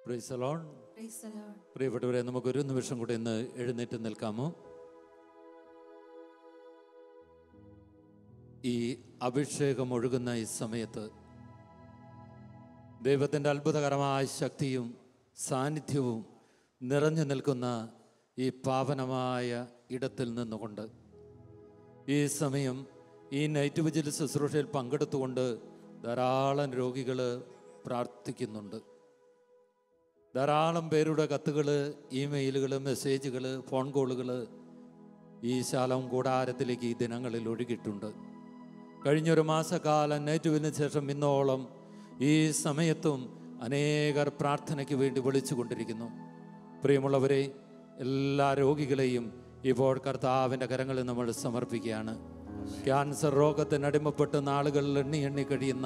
Praise the Lord. Praise the Lord. പ്രിയപ്പെട്ടവരെ നമുക്കൊരു നിമിഷം കൂടി ഇന്ന് എഴുന്നേറ്റ് നിൽക്കാമോ ഈ അഭിഷേകം ഒഴുകുന്ന ഈ സമയത്ത് ദൈവത്തിൻ്റെ അത്ഭുതകരമായ ശക്തിയും സാന്നിധ്യവും നിറഞ്ഞു നിൽക്കുന്ന ഈ പാവനമായ ഇടത്തിൽ നിന്നുകൊണ്ട് ഈ സമയം ഈ നൈറ്റ് വിജിൽ ശുശ്രൂഷയിൽ പങ്കെടുത്തുകൊണ്ട് ധാരാളം രോഗികൾ പ്രാർത്ഥിക്കുന്നുണ്ട് ധാരാളം പേരുടെ കത്തുകൾ ഇമെയിലുകൾ മെസ്സേജുകൾ ഫോൺ കോളുകൾ ഈ ശാലം കൂടാരത്തിലേക്ക് ഈ ദിനങ്ങളിൽ ഒഴുകിയിട്ടുണ്ട് കഴിഞ്ഞൊരു മാസക്കാലം നെറ്റുവിന് ശേഷം ഇന്നോളം ഈ സമയത്തും അനേകർ പ്രാർത്ഥനയ്ക്ക് വേണ്ടി വിളിച്ചുകൊണ്ടിരിക്കുന്നു പ്രിയമുള്ളവരെ എല്ലാ രോഗികളെയും ഇപ്പോൾ കർത്താവിൻ്റെ കരങ്ങളിൽ നമ്മൾ സമർപ്പിക്കുകയാണ് ക്യാൻസർ രോഗത്തിന് അടിമപ്പെട്ട് നാളുകളിൽ എണ്ണി എണ്ണി കഴിയുന്ന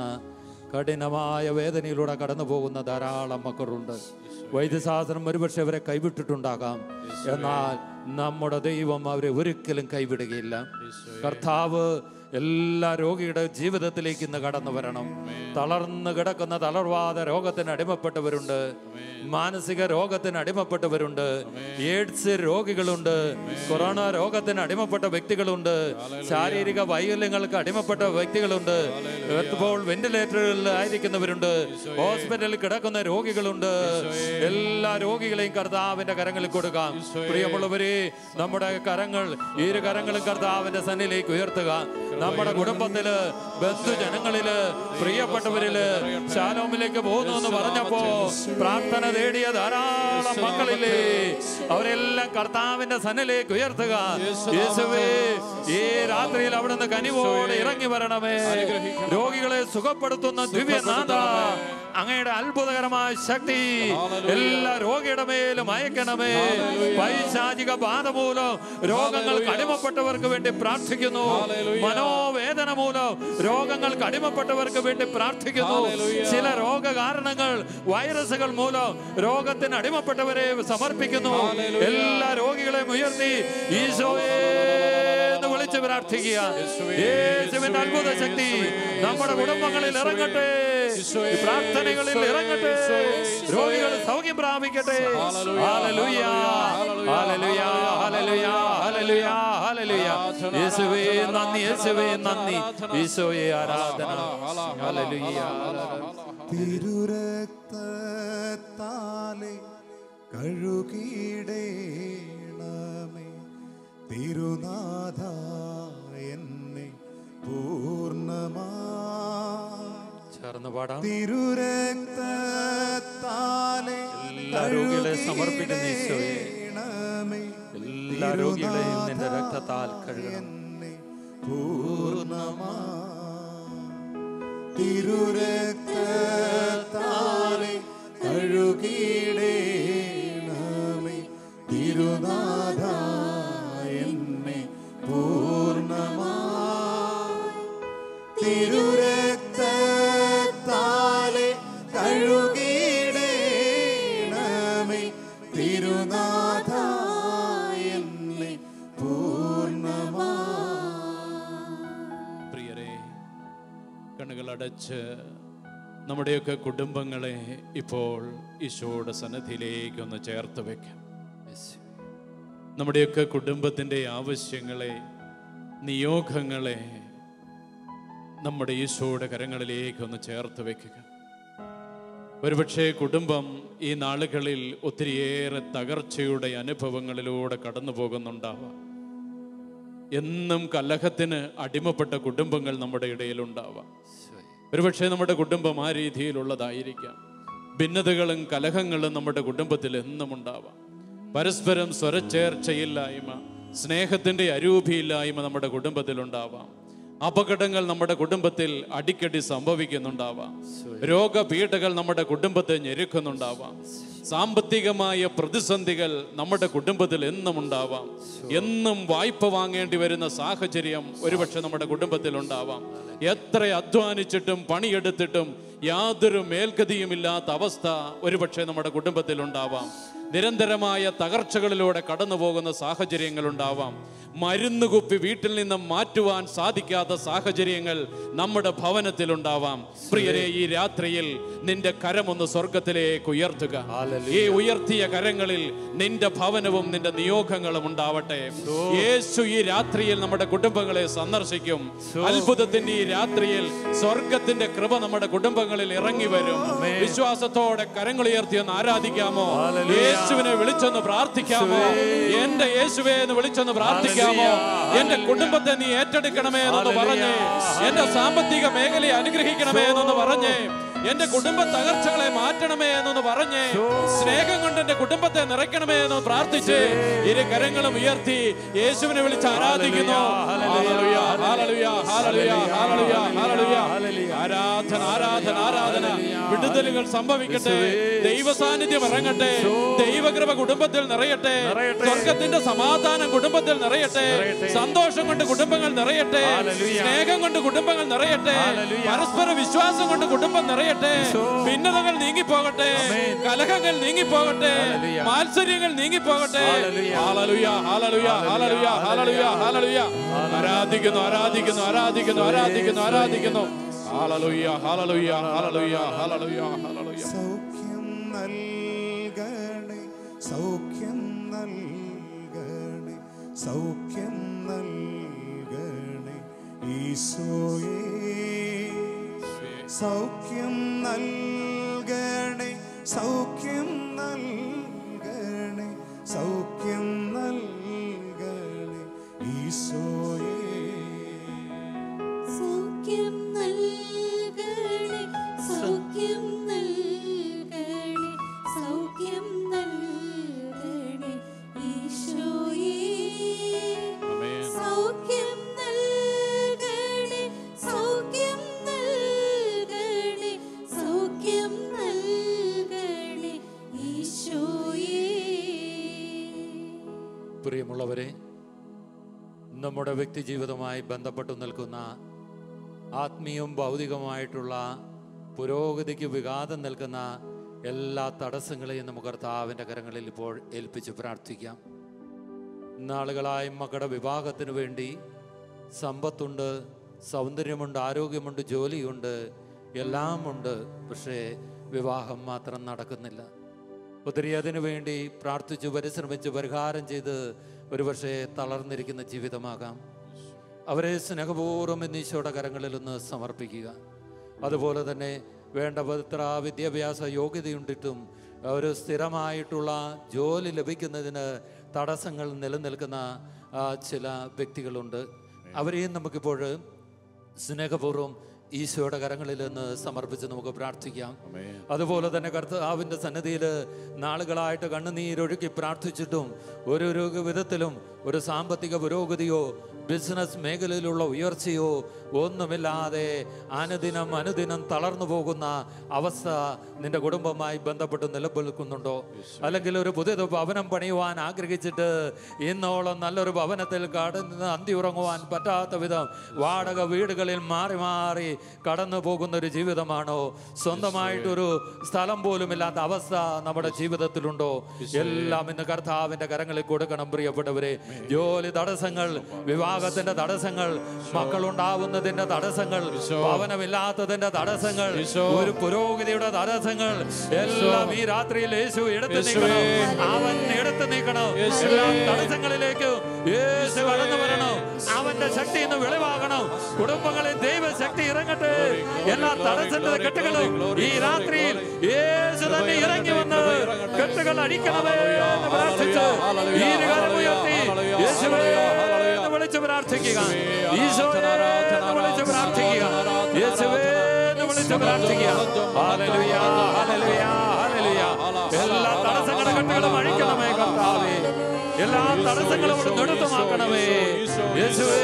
കഠിനമായ വേദനയിലൂടെ കടന്നു പോകുന്ന ധാരാളം മക്കളുണ്ട് വൈദ്യശാസ്ത്രം ഒരുപക്ഷെ അവരെ കൈവിട്ടിട്ടുണ്ടാകാം എന്നാൽ നമ്മുടെ ദൈവം അവരെ ഒരിക്കലും കൈവിടുകയില്ല കർത്താവ് എല്ലാ രോഗിയുടെ ജീവിതത്തിലേക്ക് ഇന്ന് കടന്നു വരണം തളർന്ന് കിടക്കുന്ന തളർവാദ രോഗത്തിന് അടിമപ്പെട്ടവരുണ്ട് മാനസിക രോഗത്തിന് അടിമപ്പെട്ടവരുണ്ട് എയ്ഡ്സ് രോഗികളുണ്ട് കൊറോണ രോഗത്തിന് അടിമപ്പെട്ട വ്യക്തികളുണ്ട് ശാരീരിക വൈകല്യങ്ങൾക്ക് അടിമപ്പെട്ട വ്യക്തികളുണ്ട് ഇപ്പോൾ വെന്റിലേറ്ററുകളിൽ ആയിരിക്കുന്നവരുണ്ട് ഹോസ്പിറ്റലിൽ കിടക്കുന്ന രോഗികളുണ്ട് എല്ലാ രോഗികളെയും കർത്താവിന്റെ കരങ്ങളിൽ കൊടുക്കാം പ്രിയമുള്ളവരെ നമ്മുടെ കരങ്ങൾ ഇരു കരങ്ങളും കർത്താവിന്റെ സന്നിലേക്ക് ഉയർത്തുക നമ്മുടെ കുടുംബത്തില് ബന്ധുജനങ്ങളില് പ്രിയപ്പെട്ടവരില് ശാലോമിലേക്ക് പോകുന്നു എന്ന് പറഞ്ഞപ്പോ പ്രാർത്ഥന തേടിയ ധാരാളം മക്കളില്ലേ അവരെല്ലാം കർത്താവിന്റെ സന്നിലേക്ക് ഉയർത്തുക യേശുവേ ഈ രാത്രിയിൽ അവിടുന്ന് കനിവോടെ ഇറങ്ങി വരണമേ രോഗികളെ സുഖപ്പെടുത്തുന്ന ദിവ്യനാഥ അങ്ങയുടെ അത്ഭുതകരമായ ശക്തി എല്ലാ രോഗിയുടെ മേലും അയക്കണമേ പൈശാചിക ബാധ മൂലം രോഗങ്ങൾക്ക് അടിമപ്പെട്ടവർക്ക് വേണ്ടി പ്രാർത്ഥിക്കുന്നു മനോവേദന മൂലം രോഗങ്ങൾക്ക് അടിമപ്പെട്ടവർക്ക് വേണ്ടി പ്രാർത്ഥിക്കുന്നു ചില രോഗകാരണങ്ങൾ വൈറസുകൾ മൂലം രോഗത്തിന് അടിമപ്പെട്ടവരെ സമർപ്പിക്കുന്നു എല്ലാ രോഗികളെയും ഉയർത്തി ഈശോയെ എന്ന് വിളിച്ച് പ്രാർത്ഥിക്കുക യേശുവിന്റെ അത്ഭുത ശക്തി നമ്മുടെ കുടുംബങ്ങളിൽ ഇറങ്ങട്ടെ ഈ പ്രാർത്ഥനകളിൽ ഇറങ്ങട്ടെ രോഗികൾ സൗഖ്യം പ്രാപിക്കട്ടെ ഹല്ലേലൂയ ഹല്ലേലൂയ ഹല്ലേലൂയ ഹല്ലേലൂയ ഹല്ലേലൂയ യേശുവേ നന്ദി യേശുവേ നന്ദി ഈശോയെ ആരാധന ഹല്ലേലൂയ തിരുരക്തത്താലെ കഴുകിടേണമേ തിരുനാഥ എന്നെ പൂർണ്ണമാ ചേർന്ന് പാടാം തിരുരക്തത്താലെ എല്ലാ രോഗികളെ സമർപ്പിക്കുന്ന ഈശോയെ കഴുകിടേണമേ എല്ലാ രോഗികളെയും നിന്റെ രക്തത്താൽ കഴുകണം എന്നെ പൂർണ്ണമാ തിരുരക്തത്താലെ കഴുകിടേണമേ തിരുനാഥ എന്നെ പൂർണ്ണമാ തിരുരക്തത്താലെ കഴുകിടേണമേ തിരുനാഥ എന്നെ പൂർണ്ണമാ പ്രിയരെ കണ്ണുകൾ അടച്ച് നമ്മുടെയൊക്കെ കുടുംബങ്ങളെ ഇപ്പോൾ ഈശോയുടെ സന്നദ്ധിയിലേക്ക് ഒന്ന് ചേർത്ത് വെക്കാം നമ്മുടെയൊക്കെ കുടുംബത്തിൻ്റെ ആവശ്യങ്ങളെ നിയോഗങ്ങളെ നമ്മുടെ ഈശോയുടെ കരങ്ങളിലേക്ക് ഒന്ന് ചേർത്ത് വെക്കുക ഒരുപക്ഷെ കുടുംബം ഈ നാളുകളിൽ ഒത്തിരിയേറെ തകർച്ചയുടെ അനുഭവങ്ങളിലൂടെ കടന്നു പോകുന്നുണ്ടാവാം എന്നും കലഹത്തിന് അടിമപ്പെട്ട കുടുംബങ്ങൾ നമ്മുടെ ഇടയിലുണ്ടാവാം ഒരുപക്ഷെ നമ്മുടെ കുടുംബം ആ രീതിയിലുള്ളതായിരിക്കാം ഭിന്നതകളും കലഹങ്ങളും നമ്മുടെ കുടുംബത്തിൽ എന്നും ഉണ്ടാവാം പരസ്പരം സ്വരച്ചേർച്ചയില്ലായ്മ സ്നേഹത്തിന്റെ അരൂപിയില്ലായ്മ നമ്മുടെ കുടുംബത്തിലുണ്ടാവാം അപകടങ്ങൾ നമ്മുടെ കുടുംബത്തിൽ അടിക്കടി സംഭവിക്കുന്നുണ്ടാവാം രോഗപീഠകൾ നമ്മുടെ കുടുംബത്തെ ഞെരുക്കുന്നുണ്ടാവാം സാമ്പത്തികമായ പ്രതിസന്ധികൾ നമ്മുടെ കുടുംബത്തിൽ എന്നും ഉണ്ടാവാം എന്നും വായ്പ വാങ്ങേണ്ടി വരുന്ന സാഹചര്യം ഒരുപക്ഷെ നമ്മുടെ കുടുംബത്തിൽ ഉണ്ടാവാം എത്ര അധ്വാനിച്ചിട്ടും പണിയെടുത്തിട്ടും യാതൊരു മേൽഗതിയുമില്ലാത്ത അവസ്ഥ ഒരുപക്ഷെ നമ്മുടെ കുടുംബത്തിൽ ഉണ്ടാവാം നിരന്തരമായ തകർച്ചകളിലൂടെ കടന്നു പോകുന്ന സാഹചര്യങ്ങൾ ഉണ്ടാവാം മരുന്ന് കുപ്പി വീട്ടിൽ നിന്ന് മാറ്റുവാൻ സാധിക്കാത്ത സാഹചര്യങ്ങൾ നമ്മുടെ ഭവനത്തിലുണ്ടാവാം പ്രിയരെ ഈ രാത്രിയിൽ നിന്റെ കരമൊന്ന് സ്വർഗത്തിലേക്ക് ഉയർത്തുക ഈ ഉയർത്തിയ കരങ്ങളിൽ നിന്റെ ഭവനവും നിന്റെ നിയോഗങ്ങളും ഉണ്ടാവട്ടെ യേശു ഈ രാത്രിയിൽ നമ്മുടെ കുടുംബങ്ങളെ സന്ദർശിക്കും അത്ഭുതത്തിന്റെ ഈ രാത്രിയിൽ സ്വർഗത്തിന്റെ കൃപ നമ്മുടെ കുടുംബങ്ങളിൽ ഇറങ്ങി വരും വിശ്വാസത്തോടെ കരങ്ങൾ ഉയർത്തി ഒന്ന് ആരാധിക്കാമോ യേശുവിനെ വിളിച്ചൊന്ന് പ്രാർത്ഥിക്കാമോ എന്റെ യേശുവെ എന്ന് വിളിച്ചൊന്ന് പ്രാർത്ഥിക്കാമോ എന്റെ കുടുംബത്തെ നീ ഏറ്റെടുക്കണമേ എന്നൊന്ന് പറഞ്ഞേ എന്റെ സാമ്പത്തിക മേഖലയെ അനുഗ്രഹിക്കണമേ എന്നൊന്ന് പറഞ്ഞേ എന്റെ കുടുംബ തകർച്ചകളെ മാറ്റണമേ എന്നൊന്ന് പറഞ്ഞേ സ്നേഹം കൊണ്ട് എന്റെ കുടുംബത്തെ നിറയ്ക്കണമേ എന്ന് പ്രാർത്ഥിച്ച് ഇരു കരങ്ങളും ഉയർത്തി യേശുവിനെ വിളിച്ച് ആരാധിക്കുന്നു ഹല്ലേലൂയ, ഹല്ലേലൂയ, ഹല്ലേലൂയ, ഹല്ലേലൂയ, ഹല്ലേലൂയ. ആരാധന ആരാധന ആരാധന വിടുതലുകൾ സംഭവിക്കട്ടെ ദൈവ സാന്നിധ്യം ഇറങ്ങട്ടെ ദൈവകൃപ കുടുംബത്തിൽ നിറയട്ടെ സ്വർഗത്തിന്റെ സമാധാനം കുടുംബത്തിൽ നിറയട്ടെ സന്തോഷം കൊണ്ട് കുടുംബങ്ങൾ നിറയട്ടെ സ്നേഹം കൊണ്ട് കുടുംബങ്ങൾ നിറയട്ടെ പരസ്പര വിശ്വാസം കൊണ്ട് കുടുംബം നിറയട്ടെ ഭിന്നതകൾ നീങ്ങിപ്പോകട്ടെ കലഹങ്ങൾ നീങ്ങിപ്പോകട്ടെ മാത്സര്യങ്ങൾ നീങ്ങിപ്പോകട്ടെ ഹാലലുയ ഹാലലുയ ഹാലലുയ ഹാലലുയ ഹാലലുയ ആരാധിക്കുന്നു ആരാധിക്കുന്നു ആരാധിക്കുന്നു ആരാധിക്കുന്നു ആരാധിക്കുന്നു ഹാലലുയ ഹാലലുയ ഹാലലുയ ഹാലലുയ ഹാലലുയ സൗഖ്യം നൽകണേ സൗഖ്യം നൽകണേ സൗഖ്യം നൽകണേ ഈശോയേ സൗഖ്യം നൽകണേ സൗഖ്യം നൽകണേ സൗഖ്യം നൽകണേ ഈശോയേ സൗഖ്യം നൽകണേ സൗഖ്യം നൽകണേ സൗഖ്യം നൽകണേ ഈശോയേ ആമേൻ. സൗഖ്യം നൽകണേ സൗഖ്യം നൽകണേ സൗഖ്യം നൽകണേ ഈശോയേ പ്രിയമുള്ളവരെ നമ്മുടെ വ്യക്തി ജീവിതവുമായി ബന്ധപ്പെട്ടു നിൽക്കുന്ന ആത്മീയവും ഭൗതികമായിട്ടുള്ള പുരോഗതിക്ക് വിഘാതം നിൽക്കുന്ന എല്ലാ തടസ്സങ്ങളെയും നമുക്ക് കർത്താവിൻ്റെ കരങ്ങളിൽ ഇപ്പോൾ ഏൽപ്പിച്ച് പ്രാർത്ഥിക്കാം നാളുകളായി മക്കളുടെ വിവാഹത്തിന് വേണ്ടി സമ്പത്തുണ്ട് സൗന്ദര്യമുണ്ട് ആരോഗ്യമുണ്ട് ജോലിയുണ്ട് എല്ലാം ഉണ്ട് പക്ഷേ വിവാഹം മാത്രം നടക്കുന്നില്ല ഒത്തിരി അതിനു വേണ്ടി പ്രാർത്ഥിച്ചു പരിശ്രമിച്ച് പരിഹാരം ചെയ്ത് ഒരുപക്ഷെ തളർന്നിരിക്കുന്ന ജീവിതമാകാം അവരെ സ്നേഹപൂർവ്വം എന്നീശോയുടെ കരങ്ങളിൽ ഒന്ന് സമർപ്പിക്കുക അതുപോലെ തന്നെ വേണ്ട പത്ര വിദ്യാഭ്യാസ യോഗ്യതയുണ്ടിട്ടും ഒരു സ്ഥിരമായിട്ടുള്ള ജോലി ലഭിക്കുന്നതിന് തടസ്സങ്ങൾ നിലനിൽക്കുന്ന ആ, ചില വ്യക്തികളുണ്ട് അവരെയും നമുക്കിപ്പോൾ സ്നേഹപൂർവ്വം ഈശോയുടെ കരങ്ങളിൽ നിന്ന് സമർപ്പിച്ച് നമുക്ക് പ്രാർത്ഥിക്കാം അതുപോലെ തന്നെ കർത്താവിൻ്റെ സന്നിധിയിൽ നാളുകളായിട്ട് കണ്ണുനീരൊഴുക്കി പ്രാർത്ഥിച്ചിട്ടും ഒരു ഒരു വിധത്തിലും ഒരു സാമ്പത്തിക പുരോഗതിയോ ബിസിനസ് മേഖലയിലുള്ള ഉയർച്ചയോ ഒന്നുമില്ലാതെ അനുദിനം അനുദിനം തളർന്നു പോകുന്ന അവസ്ഥ നിന്റെ കുടുംബവുമായി ബന്ധപ്പെട്ട് നിലനിൽക്കുന്നുണ്ടോ അല്ലെങ്കിൽ ഒരു പുതിയ ഭവനം പണിയുവാൻ ആഗ്രഹിച്ചിട്ട് ഇന്നോളം നല്ലൊരു ഭവനത്തിൽ കടന്ന് അന്തി ഉറങ്ങുവാൻ പറ്റാത്ത വിധം വാടക വീടുകളിൽ മാറി മാറി കടന്നു പോകുന്ന ഒരു ജീവിതമാണോ സ്വന്തമായിട്ടൊരു സ്ഥലം പോലുമില്ലാത്ത അവസ്ഥ നമ്മുടെ ജീവിതത്തിലുണ്ടോ എല്ലാം ഇന്ന് കർത്താവിന്റെ കരങ്ങളിൽ കൊടുക്കണം പ്രിയപ്പെട്ടവരെ ജോലി തടസ്സങ്ങൾ വിവാഹത്തിന്റെ തടസ്സങ്ങൾ മക്കളുണ്ടാവുന്നതിന്റെ തടസ്സങ്ങൾ ഭവനമില്ലാത്തതിന്റെ തടസ്സങ്ങൾ ഒരു പുരോഗതിയുടെ തടസ്സങ്ങൾ എല്ലാം ഈ രാത്രിയിൽ യേശു എടുത്തു നീക്കണം അവൻ എടുത്തു നീക്കണം എല്ലാ തടസ്സങ്ങളിലേക്ക് യേശു കടന്നു വരണം അവന്റെ ശക്തി ഇന്ന് വെളിവാകണം കുടുംബങ്ങളിൽ ദൈവശക്തി ഇറങ്ങട്ടെ എല്ലാ തടസ്സത്തിന്റെ കെട്ടുകളും ഈ രാത്രിയിൽ യേശു തന്നെ ഇറങ്ങി വന്ന് കെട്ടുകൾ അടിക്കണമേ എന്ന് പ്രാർത്ഥിച്ച് ഈ കരം ഉയർത്തി യേശുവേ എന്ന് വിളിച്ച് പ്രാർത്ഥിക്കുക ഈശോയെ എന്ന് വിളിച്ച് പ്രാർത്ഥിക്കുക യേശുവേ എന്ന് വിളിച്ച് പ്രാർത്ഥിക്കുക ഹല്ലേലൂയ ഹല്ലേലൂയ ഹല്ലേലൂയ എല്ലാ തടസ്സങ്ങളുടെ കെട്ടുകളും അഴിക്കണമേ കർത്താവേ എല്ലാ തടസ്സങ്ങളും അവിടെ എടുത്തുമാക്കണമേ യേശുവേ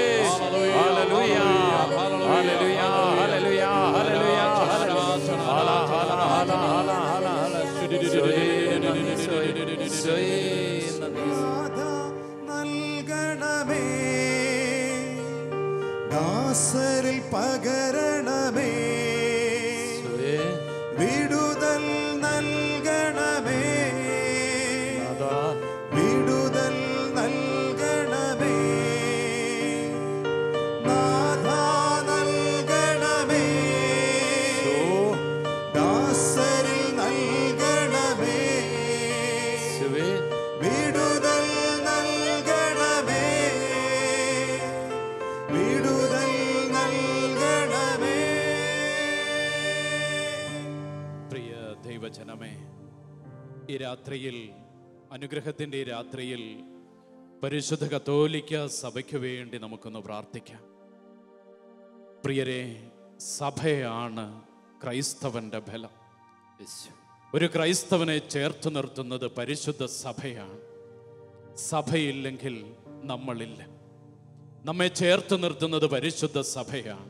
ഹല്ലേലൂയ ഹല്ലേലൂയ ഹല്ലേലൂയ ഹല്ലേലൂയ ഹല ഹല ഹല ഹല ഹല ഹല ഈശോയേ നന്ദി, ഈശോയേ, ഈശോയേ നന്ദി. നാഥ നൽകണമേ ദാസരിൽ പകരണമേ ഈശോയേ, വിടുതൽ നൽകണമേ നാഥാ, വിടുതൽ നൽകണമേ ദൈവജനമേ ഈ രാത്രിയിൽ അനുഗ്രഹത്തിൻ്റെ ഈ രാത്രിയിൽ പരിശുദ്ധ കത്തോലിക്ക സഭയ്ക്ക് വേണ്ടി നമുക്കൊന്ന് പ്രാർത്ഥിക്കാം പ്രിയരെ സഭയാണ് ക്രൈസ്തവന്റെ ബലം ഒരു ക്രൈസ്തവനെ ചേർത്ത് നിർത്തുന്നത് പരിശുദ്ധ സഭയാണ് സഭയില്ലെങ്കിൽ നമ്മളില്ല നമ്മെ ചേർത്ത് നിർത്തുന്നത് പരിശുദ്ധ സഭയാണ്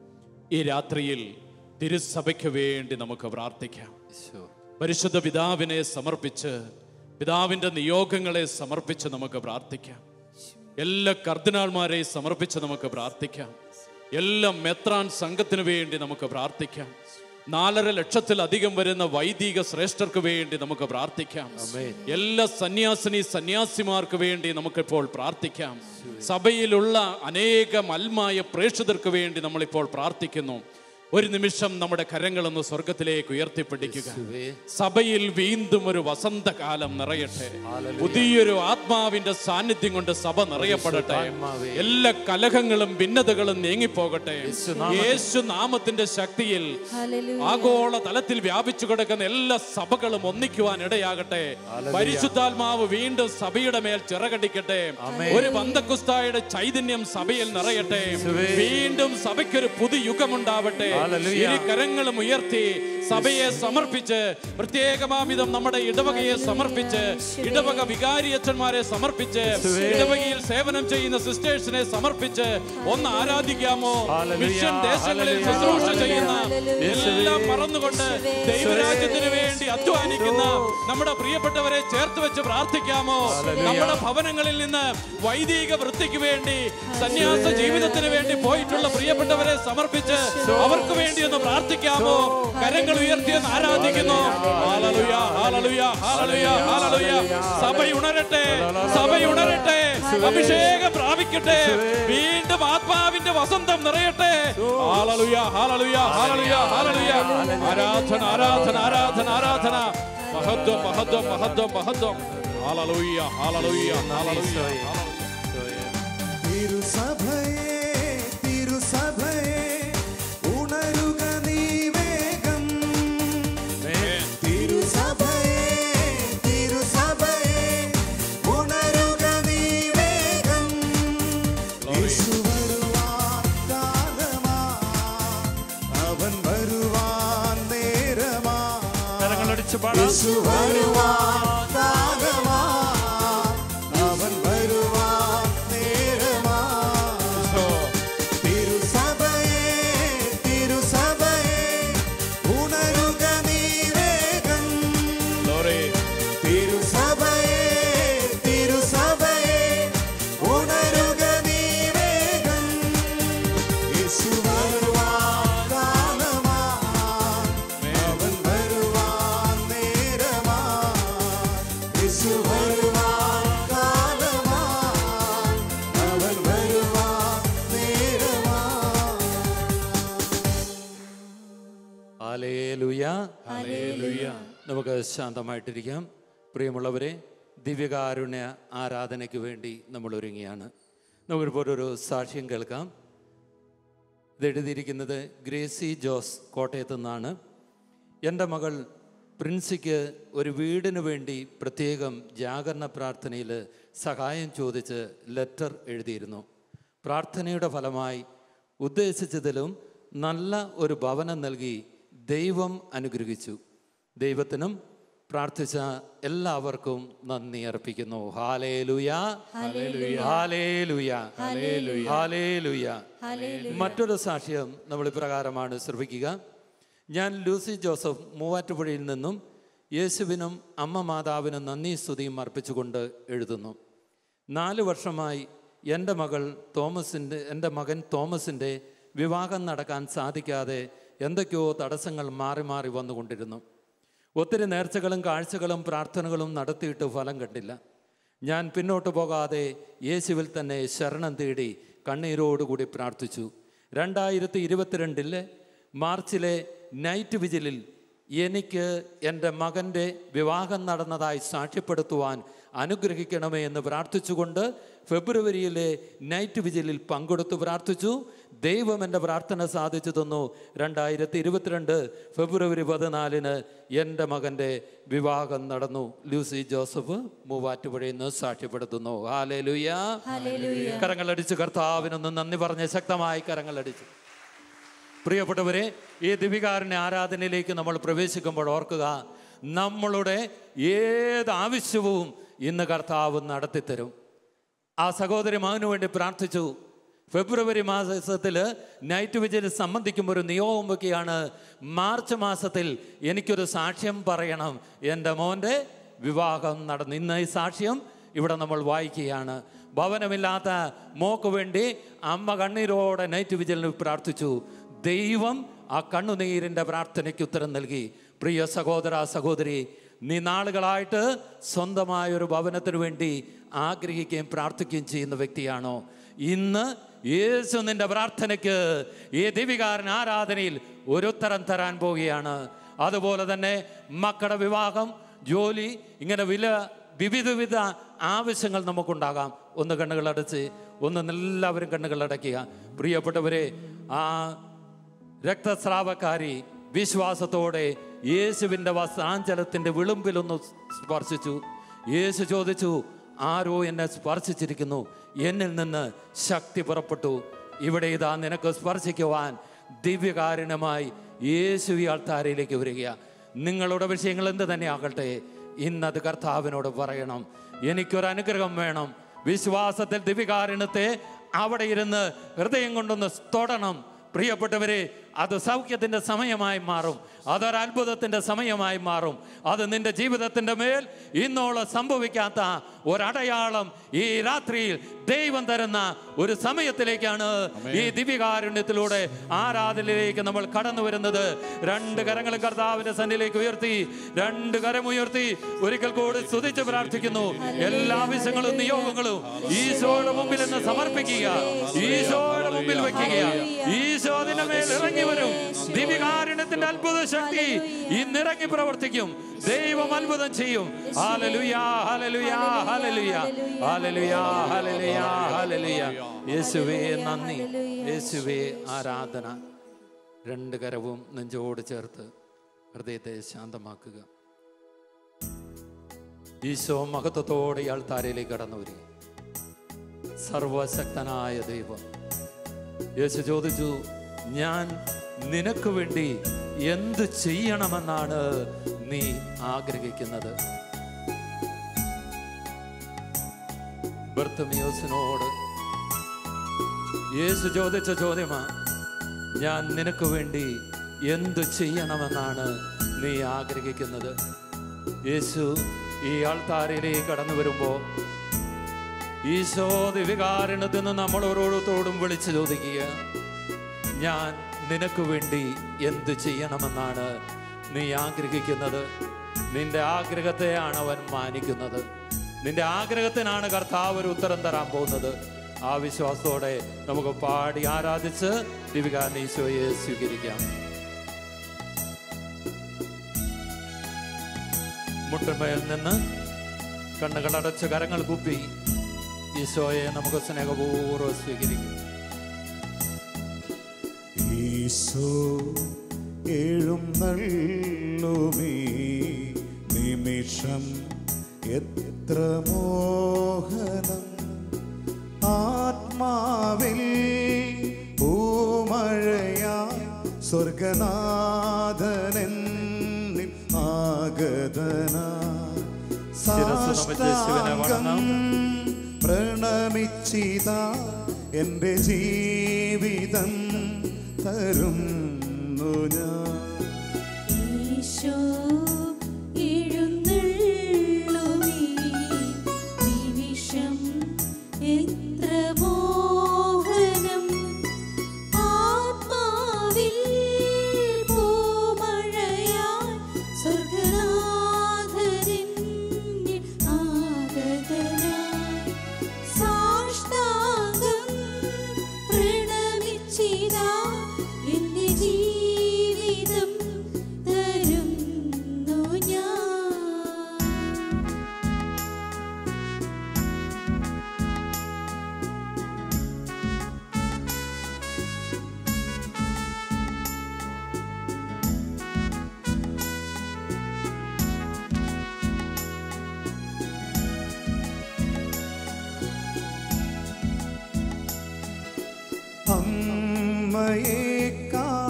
ഈ രാത്രിയിൽ തിരുസഭയ്ക്ക് വേണ്ടി നമുക്ക് പ്രാർത്ഥിക്കാം പരിശുദ്ധ പിതാവിനെ സമർപ്പിച്ച് പിതാവിൻ്റെ നിയോഗങ്ങളെ സമർപ്പിച്ച് നമുക്ക് പ്രാർത്ഥിക്കാം എല്ലാ കർദിനാൾമാരെയും സമർപ്പിച്ച് നമുക്ക് പ്രാർത്ഥിക്കാം എല്ലാ മെത്രാൻ സംഘത്തിന് വേണ്ടി നമുക്ക് പ്രാർത്ഥിക്കാം നാലര ലക്ഷത്തിലധികം വരുന്ന വൈദിക ശ്രേഷ്ഠർക്ക് വേണ്ടി നമുക്ക് പ്രാർത്ഥിക്കാം എല്ലാ സന്യാസിനി സന്യാസിമാർക്ക് വേണ്ടി നമുക്കിപ്പോൾ പ്രാർത്ഥിക്കാം സഭയിലുള്ള അനേകം അൽമായ പ്രേക്ഷിതർക്ക് വേണ്ടി നമ്മളിപ്പോൾ പ്രാർത്ഥിക്കുന്നു ഒരു നിമിഷം നമ്മുടെ കരങ്ങളൊന്ന് സ്വർഗത്തിലേക്ക് ഉയർത്തിപ്പിടിക്കുക സഭയിൽ വീണ്ടും ഒരു വസന്തകാലം നിറയട്ടെ പുതിയൊരു ആത്മാവിന്റെ സാന്നിധ്യം കൊണ്ട് സഭ നിറയപ്പെടട്ടെ എല്ലാ കലഹങ്ങളും ഭിന്നതകളും നീങ്ങിപ്പോകട്ടെ യേശു നാമത്തിന്റെ ശക്തിയിൽ ആഗോള തലത്തിൽ വ്യാപിച്ചു കിടക്കുന്ന എല്ലാ സഭകളും ഒന്നിക്കുവാൻ ഇടയാകട്ടെ പരിശുദ്ധാത്മാവ് വീണ്ടും സഭയുടെ മേൽ ചിറകടിക്കട്ടെ ഒരു ബന്ധക്കുസ്തായുടെ ചൈതന്യം സഭയിൽ നിറയട്ടെ വീണ്ടും സഭയ്ക്കൊരു പുതു യുഗമുണ്ടാവട്ടെ ഇരു കരങ്ങളും ഉയർത്തി സഭയെ സമർപ്പിച്ച് പ്രത്യേകമാവിധം നമ്മുടെ ഇടവകയെ സമർപ്പിച്ച് ഇടവക വികാരിയച്ഛന്മാരെ സമർപ്പിച്ച് ഇടവകയിൽ സേവനം ചെയ്യുന്ന സിസ്റ്റേഴ്സിനെ സമർപ്പിച്ച് ഒന്ന് ആരാധിക്കാമോ മിഷൻ ദേശങ്ങളിൽ ശുശ്രൂഷ ചെയ്യുന്ന എല്ലാം മറന്നുകൊണ്ട് ദൈവരാജ്യത്തിന് വേണ്ടി അധ്വാനിക്കുന്ന നമ്മുടെ പ്രിയപ്പെട്ടവരെ ചേർത്ത് വെച്ച് പ്രാർത്ഥിക്കാമോ നമ്മുടെ ഭവനങ്ങളിൽ നിന്ന് വൈദിക വൃത്തിക്ക് വേണ്ടി സന്യാസ ജീവിതത്തിന് വേണ്ടി പോയിട്ടുള്ള പ്രിയപ്പെട്ടവരെ സമർപ്പിച്ച് അവർക്ക് വേണ്ടി ഒന്ന് പ്രാർത്ഥിക്കാമോ കരങ്ങൾ ഉയർത്തിയെന്ന് ആരാധിക്കുന്നു ഹാലലുയ ഹാലലുയ ഹാലലുയ ഹാലലുയ സഭ ഉണരട്ടെ സഭ ഉണരട്ടെ അഭിഷേകം പ്രാപിക്കട്ടെ വീണ്ടും ആത്മാവിന്റെ വസന്തം നിറയട്ടെ ഹാലലുയ ഹാലലുയ ഹാലലുയ ഹാലലുയ ആരാധന ആരാധന ആരാധന ആരാധന മഹത്വം മഹത്വം മഹത്വം മഹത്വം ഹാലലുയ ഹാലലുയ ഹാലലുയ തിരുസഭയെ തിരുസഭയെ ഉണരുക നീ വേഗം തിരുസഭയെ തിരുസഭയെ ഉണരുക നീ വേഗം യേശു വരുവാൻ കാലമാ അവൻ വരുവാൻ നേരമാ കരങ്ങളടിച്ച് യേശു വരുവാൻ കാലമാ അവൻ വരുവാൻ നേരമാ തിരുസഭയെ തിരുസഭയെ ഉണരുക നീ വേഗം തിരുസഭയെ തിരുസഭയെ ഉണരുക നീ വേഗം യേശു വരുവാൻ കാലമാ അവൻ വരുവാൻ നേരമാ യേശു വരുവാൻ കാലമാ അവൻ വരുവാൻ നേരമാ ഹല്ലേലൂയ ഹല്ലേലൂയ നമുക്ക് ശാന്തമായിട്ടിരിക്കാം പ്രിയമുള്ളവരെ ദിവ്യകാരുണ്യ ആരാധനയ്ക്ക് വേണ്ടി നമ്മൾ ഒരുങ്ങിയാണ് നമുക്കിപ്പോൾ ഒരു സാക്ഷ്യം കേൾക്കാം ഇത് എഴുതിയിരിക്കുന്നത് ഗ്രേസി ജോസ് കോട്ടയത്തു നിന്നാണ് എൻ്റെ മകൾ പ്രിൻസിക്ക് ഒരു വീടിന് വേണ്ടി പ്രത്യേകം ജാഗരണ പ്രാർത്ഥനയിൽ സഹായം ചോദിച്ച് ലെറ്റർ എഴുതിയിരുന്നു പ്രാർത്ഥനയുടെ ഫലമായി ഉദ്ദേശിച്ചതിലും നല്ല ഒരു ഭവനം നൽകി ദൈവം അനുഗ്രഹിച്ചു ദൈവത്തിനും പ്രാർത്ഥിച്ച എല്ലാവർക്കും നന്ദി അർപ്പിക്കുന്നു ഹാലേലുയ ഹാലേലുയ ഹാലേലുയ മറ്റൊരു സാക്ഷ്യം നമ്മൾ ഇപ്രകാരമാണ് ശ്രമിക്കുക ഞാൻ ലൂസി ജോസഫ് മൂവാറ്റുപുഴയിൽ നിന്നും യേശുവിനും അമ്മ മാതാവിനും നന്ദി സ്തുതിയും അർപ്പിച്ചുകൊണ്ട് എഴുതുന്നു നാല് വർഷമായി എൻ്റെ മകൾ തോമസിൻ്റെ എൻ്റെ മകൻ തോമസിൻ്റെ വിവാഹം നടക്കാൻ സാധിക്കാതെ എന്തൊക്കെയോ തടസ്സങ്ങൾ മാറി മാറി വന്നുകൊണ്ടിരുന്നു ഒത്തിരി നേർച്ചകളും കാഴ്ചകളും പ്രാർത്ഥനകളും നടത്തിയിട്ട് ഫലം കണ്ടില്ല ഞാൻ പിന്നോട്ട് പോകാതെ യേശുവിൽ തന്നെ ശരണം തേടി കണ്ണീരോടുകൂടി പ്രാർത്ഥിച്ചു രണ്ടായിരത്തി ഇരുപത്തിരണ്ടിലെ മാർച്ചിലെ നൈറ്റ് വിജിലിൽ എനിക്ക് എൻ്റെ മകൻ്റെ വിവാഹം നടന്നതായി സാക്ഷ്യപ്പെടുത്തുവാൻ അനുഗ്രഹിക്കണമേ എന്ന് പ്രാർത്ഥിച്ചുകൊണ്ട് ഫെബ്രുവരിയിലെ നൈറ്റ് വിജിലിൽ പങ്കെടുത്ത് പ്രാർത്ഥിച്ചു ദൈവം എൻ്റെ പ്രാർത്ഥന സാധിച്ചു തന്നു രണ്ടായിരത്തി ഇരുപത്തിരണ്ട് ഫെബ്രുവരി പതിനാലിന് എൻ്റെ മകൻ്റെ വിവാഹം നടന്നു ലൂസി ജോസഫ് മൂവാറ്റുപുഴയിൽ നിന്ന് സാക്ഷ്യപ്പെടുത്തുന്നു ഹാലേ ലുയാ കരങ്ങളടിച്ച് കർത്താവിനൊന്ന് നന്ദി പറഞ്ഞ് ശക്തമായി കരങ്ങളടിച്ചു പ്രിയപ്പെട്ടവരെ ഈ ദിവികാരൻ്റെ ആരാധനയിലേക്ക് നമ്മൾ പ്രവേശിക്കുമ്പോൾ ഓർക്കുക നമ്മളുടെ ഏത് ആവശ്യവും ഇന്ന് കർത്താവ് നടത്തിത്തരും ആ സഹോദരി മകന് വേണ്ടി പ്രാർത്ഥിച്ചു ഫെബ്രുവരി മാസത്തിൽ നൈറ്റ് വിജയിൽ സംബന്ധിക്കുമ്പോൾ ഒരു നിയോഗം വയ്ക്കുകയാണ് മാർച്ച് മാസത്തിൽ എനിക്കൊരു സാക്ഷ്യം പറയണം എൻ്റെ മോൻ്റെ വിവാഹം നടന്നു ഇന്ന് ഈ സാക്ഷ്യം ഇവിടെ നമ്മൾ വായിക്കുകയാണ് ഭവനമില്ലാത്ത മോക്ക് വേണ്ടി അമ്മ കണ്ണീരോടെ നൈറ്റ് വിജലിന് പ്രാർത്ഥിച്ചു ദൈവം ആ കണ്ണുനീരിൻ്റെ പ്രാർത്ഥനയ്ക്ക് ഉത്തരം നൽകി പ്രിയ സഹോദര സഹോദരി നീ നാളുകളായിട്ട് സ്വന്തമായ ഒരു ഭവനത്തിന് വേണ്ടി ആഗ്രഹിക്കുകയും പ്രാർത്ഥിക്കുകയും ചെയ്യുന്ന വ്യക്തിയാണോ ഇന്ന് യേശു നിന്റെ പ്രാർത്ഥനയ്ക്ക് ഈ ദിവികാരൻ ആരാധനയിൽ ഒരു ഉത്തരം തരാൻ പോവുകയാണ് അതുപോലെ തന്നെ മക്കളുടെ വിവാഹം ജോലി ഇങ്ങനെ വില വിവിധ വിധ ആവശ്യങ്ങൾ നമുക്കുണ്ടാകാം ഒന്ന് കണ്ണുകളടച്ച് ഒന്ന് എല്ലാവരും കണ്ണുകളടയ്ക്കുക പ്രിയപ്പെട്ടവരെ ആ രക്തസ്രാവക്കാരി വിശ്വാസത്തോടെ യേശുവിൻ്റെ വസ്ത്രാഞ്ചലത്തിൻ്റെ വിളുമ്പിലൊന്ന് സ്പർശിച്ചു യേശു ചോദിച്ചു ആരോ എന്നെ സ്പർശിച്ചിരിക്കുന്നു എന്നിൽ നിന്ന് ശക്തി പുറപ്പെട്ടു ഇവിടെ ഇതാ നിനക്ക് സ്പർശിക്കുവാൻ ദിവ്യകാരുണ്യമായി യേശു ഈ ആൾത്താരയിലേക്ക് വരിക നിങ്ങളുടെ വിഷയങ്ങൾ എന്ത് തന്നെ ആകട്ടെ ഇന്നത് കർത്താവിനോട് പറയണം എനിക്കൊരു അനുഗ്രഹം വേണം വിശ്വാസത്തിൽ ദിവ്യകാരുണ്യത്തെ അവിടെ ഇരുന്ന് ഹൃദയം കൊണ്ടൊന്ന് തൊടണം പ്രിയപ്പെട്ടവരെ അത് സൗഖ്യത്തിൻ്റെ സമയമായി മാറും അതൊരു അത്ഭുതത്തിൻ്റെ സമയമായി മാറും അത് നിന്റെ ജീവിതത്തിൻ്റെ മേൽ ഇന്നോളം സംഭവിക്കാത്ത ഒരടയാളം ഈ രാത്രിയിൽ ദൈവം തരുന്ന ഒരു സമയത്തിലേക്കാണ് ഈ ദിവ്യകാരുണ്യത്തിലൂടെ ആരാധനയിലേക്ക് നമ്മൾ കടന്നു വരുന്നത് രണ്ട് കരങ്ങളും കർത്താവിന്റെ സന്നിലേക്ക് ഉയർത്തി രണ്ട് കരമുയർത്തി ഒരിക്കൽ കൂടി സ്തുതിച്ച് പ്രാർത്ഥിക്കുന്നു എല്ലാ ആവശ്യങ്ങളും നിയോഗങ്ങളും ഈശോയുടെ മുമ്പിൽ നിന്ന് സമർപ്പിക്കുക ഈശോയുടെ മുമ്പിൽ വെക്കുക ഈശോ അതിന്റെ മേൽ ഇറങ്ങി വരും ദിവ്യകാരുണ്യത്തിന്റെ അത്ഭുത ശക്തി ഇന്നിറങ്ങി പ്രവർത്തിക്കും ദൈവം അത്ഭുതം ചെയ്യും ഹാലലുയാ ഹാലലുയാ ഹാലലുയാ ഹാലലുയാ ഹാലലുയാ ഹാലലുയാ യേശുവേ നന്ദി യേശുവേ ആരാധന രണ്ട് കരവും നെഞ്ചോട് ചേർത്ത് ഹൃദയത്തെ ശാന്തമാക്കുക ഈശോ മഹത്വത്തോടെ ഇയാൾ താരയിലേക്ക് കടന്നു വരിക സർവശക്തനായ ദൈവം യേശു ചോദിച്ചു ഞാൻ നിനക്ക് വേണ്ടി എന്ത് ചെയ്യണമെന്നാണ് നീ ആഗ്രഹിക്കുന്നത് ബർത്തമിയോസിനോട് യേശു ചോദിച്ച ചോദ്യമാ ഞാൻ നിനക്ക് വേണ്ടി എന്തു ചെയ്യണമെന്നാണ് നീ ആഗ്രഹിക്കുന്നത് യേശു ഈ ആൾത്താരയിലേക്ക് കടന്നു വരുമ്പോൾ ഈശോ ദിവികാരണത്തിൽ നിന്ന് നമ്മൾ ഓരോരുത്തോടും വിളിച്ചു ചോദിക്കുക ഞാൻ നിനക്ക് വേണ്ടി എന്തു ചെയ്യണമെന്നാണ് നീ ആഗ്രഹിക്കുന്നത് നിന്റെ ആഗ്രഹത്തെയാണ് അവൻ മാനിക്കുന്നത് നിന്റെ ആഗ്രഹത്തിനാണ് കർത്താവ് ഒരു ഉത്തരം തരാൻ പോകുന്നത് ആ വിശ്വാസത്തോടെ നമുക്ക് പാടി ആരാധിച്ച് ദിവികാരൻ ഈശോയെ സ്വീകരിക്കാം മുട്ടുമേൽ നിന്ന് കണ്ണുകളടച്ച് കരങ്ങൾ കുപ്പി ഈശോയെ നമുക്ക് സ്നേഹപൂർവ്വം സ്വീകരിക്കും ഈശോ എഴുന്നള്ളുമീ നിമിഷം എത്ര മോഹനം ആത്മാവിൽ പൂമഴയായി സ്വർഗനാഥനെന്നിൽ ആഗതന ശിരസ്സ് നമിച്ച് യേശുവിനെ വണങ്ങാം. പ്രണമിച്ചിത എൻ്റെ ജീവിതം തരുന്നു ഞാൻ ഈശോ എഴുന്നള്ളുമീ നിമിഷം എത്ര മോഹനം ആത്മാവിൽ പൂമഴയായി സ്വർഗനാഥനിന്നിൽ ആഗതനായി സാഷ്ടാംഗം പ്രണമിച്ചിതാ എന്റെ ജീവിതം തരുന്നു അമ്മയേക്കാൾ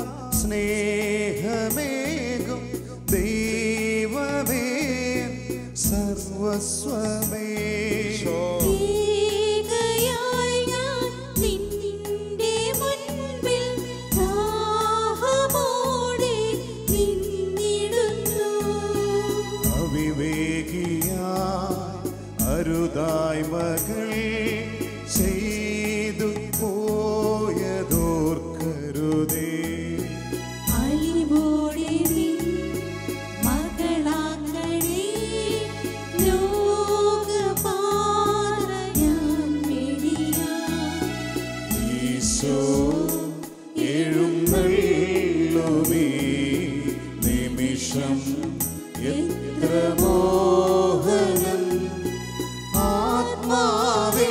സ്നേഹമേകും ദൈവമേ സർവസ്വമേ ഏകയായി ഞാൻ നിന്റെ മുൻപിൽ ദാഹമോടെ നിന്നിടുന്നു അവിവേകിയായി അരുതായ് മകൾ ചെയ്തു പോയതോർക്കരുതേ അലിവോടെ നിൻ മകളാക്കണേ ലോകപാത ഞാൻ വെടിയാം ഈശോ എഴുന്നള്ളുമീ നിമിഷം എത്ര മോഹനം ആത്മാവേ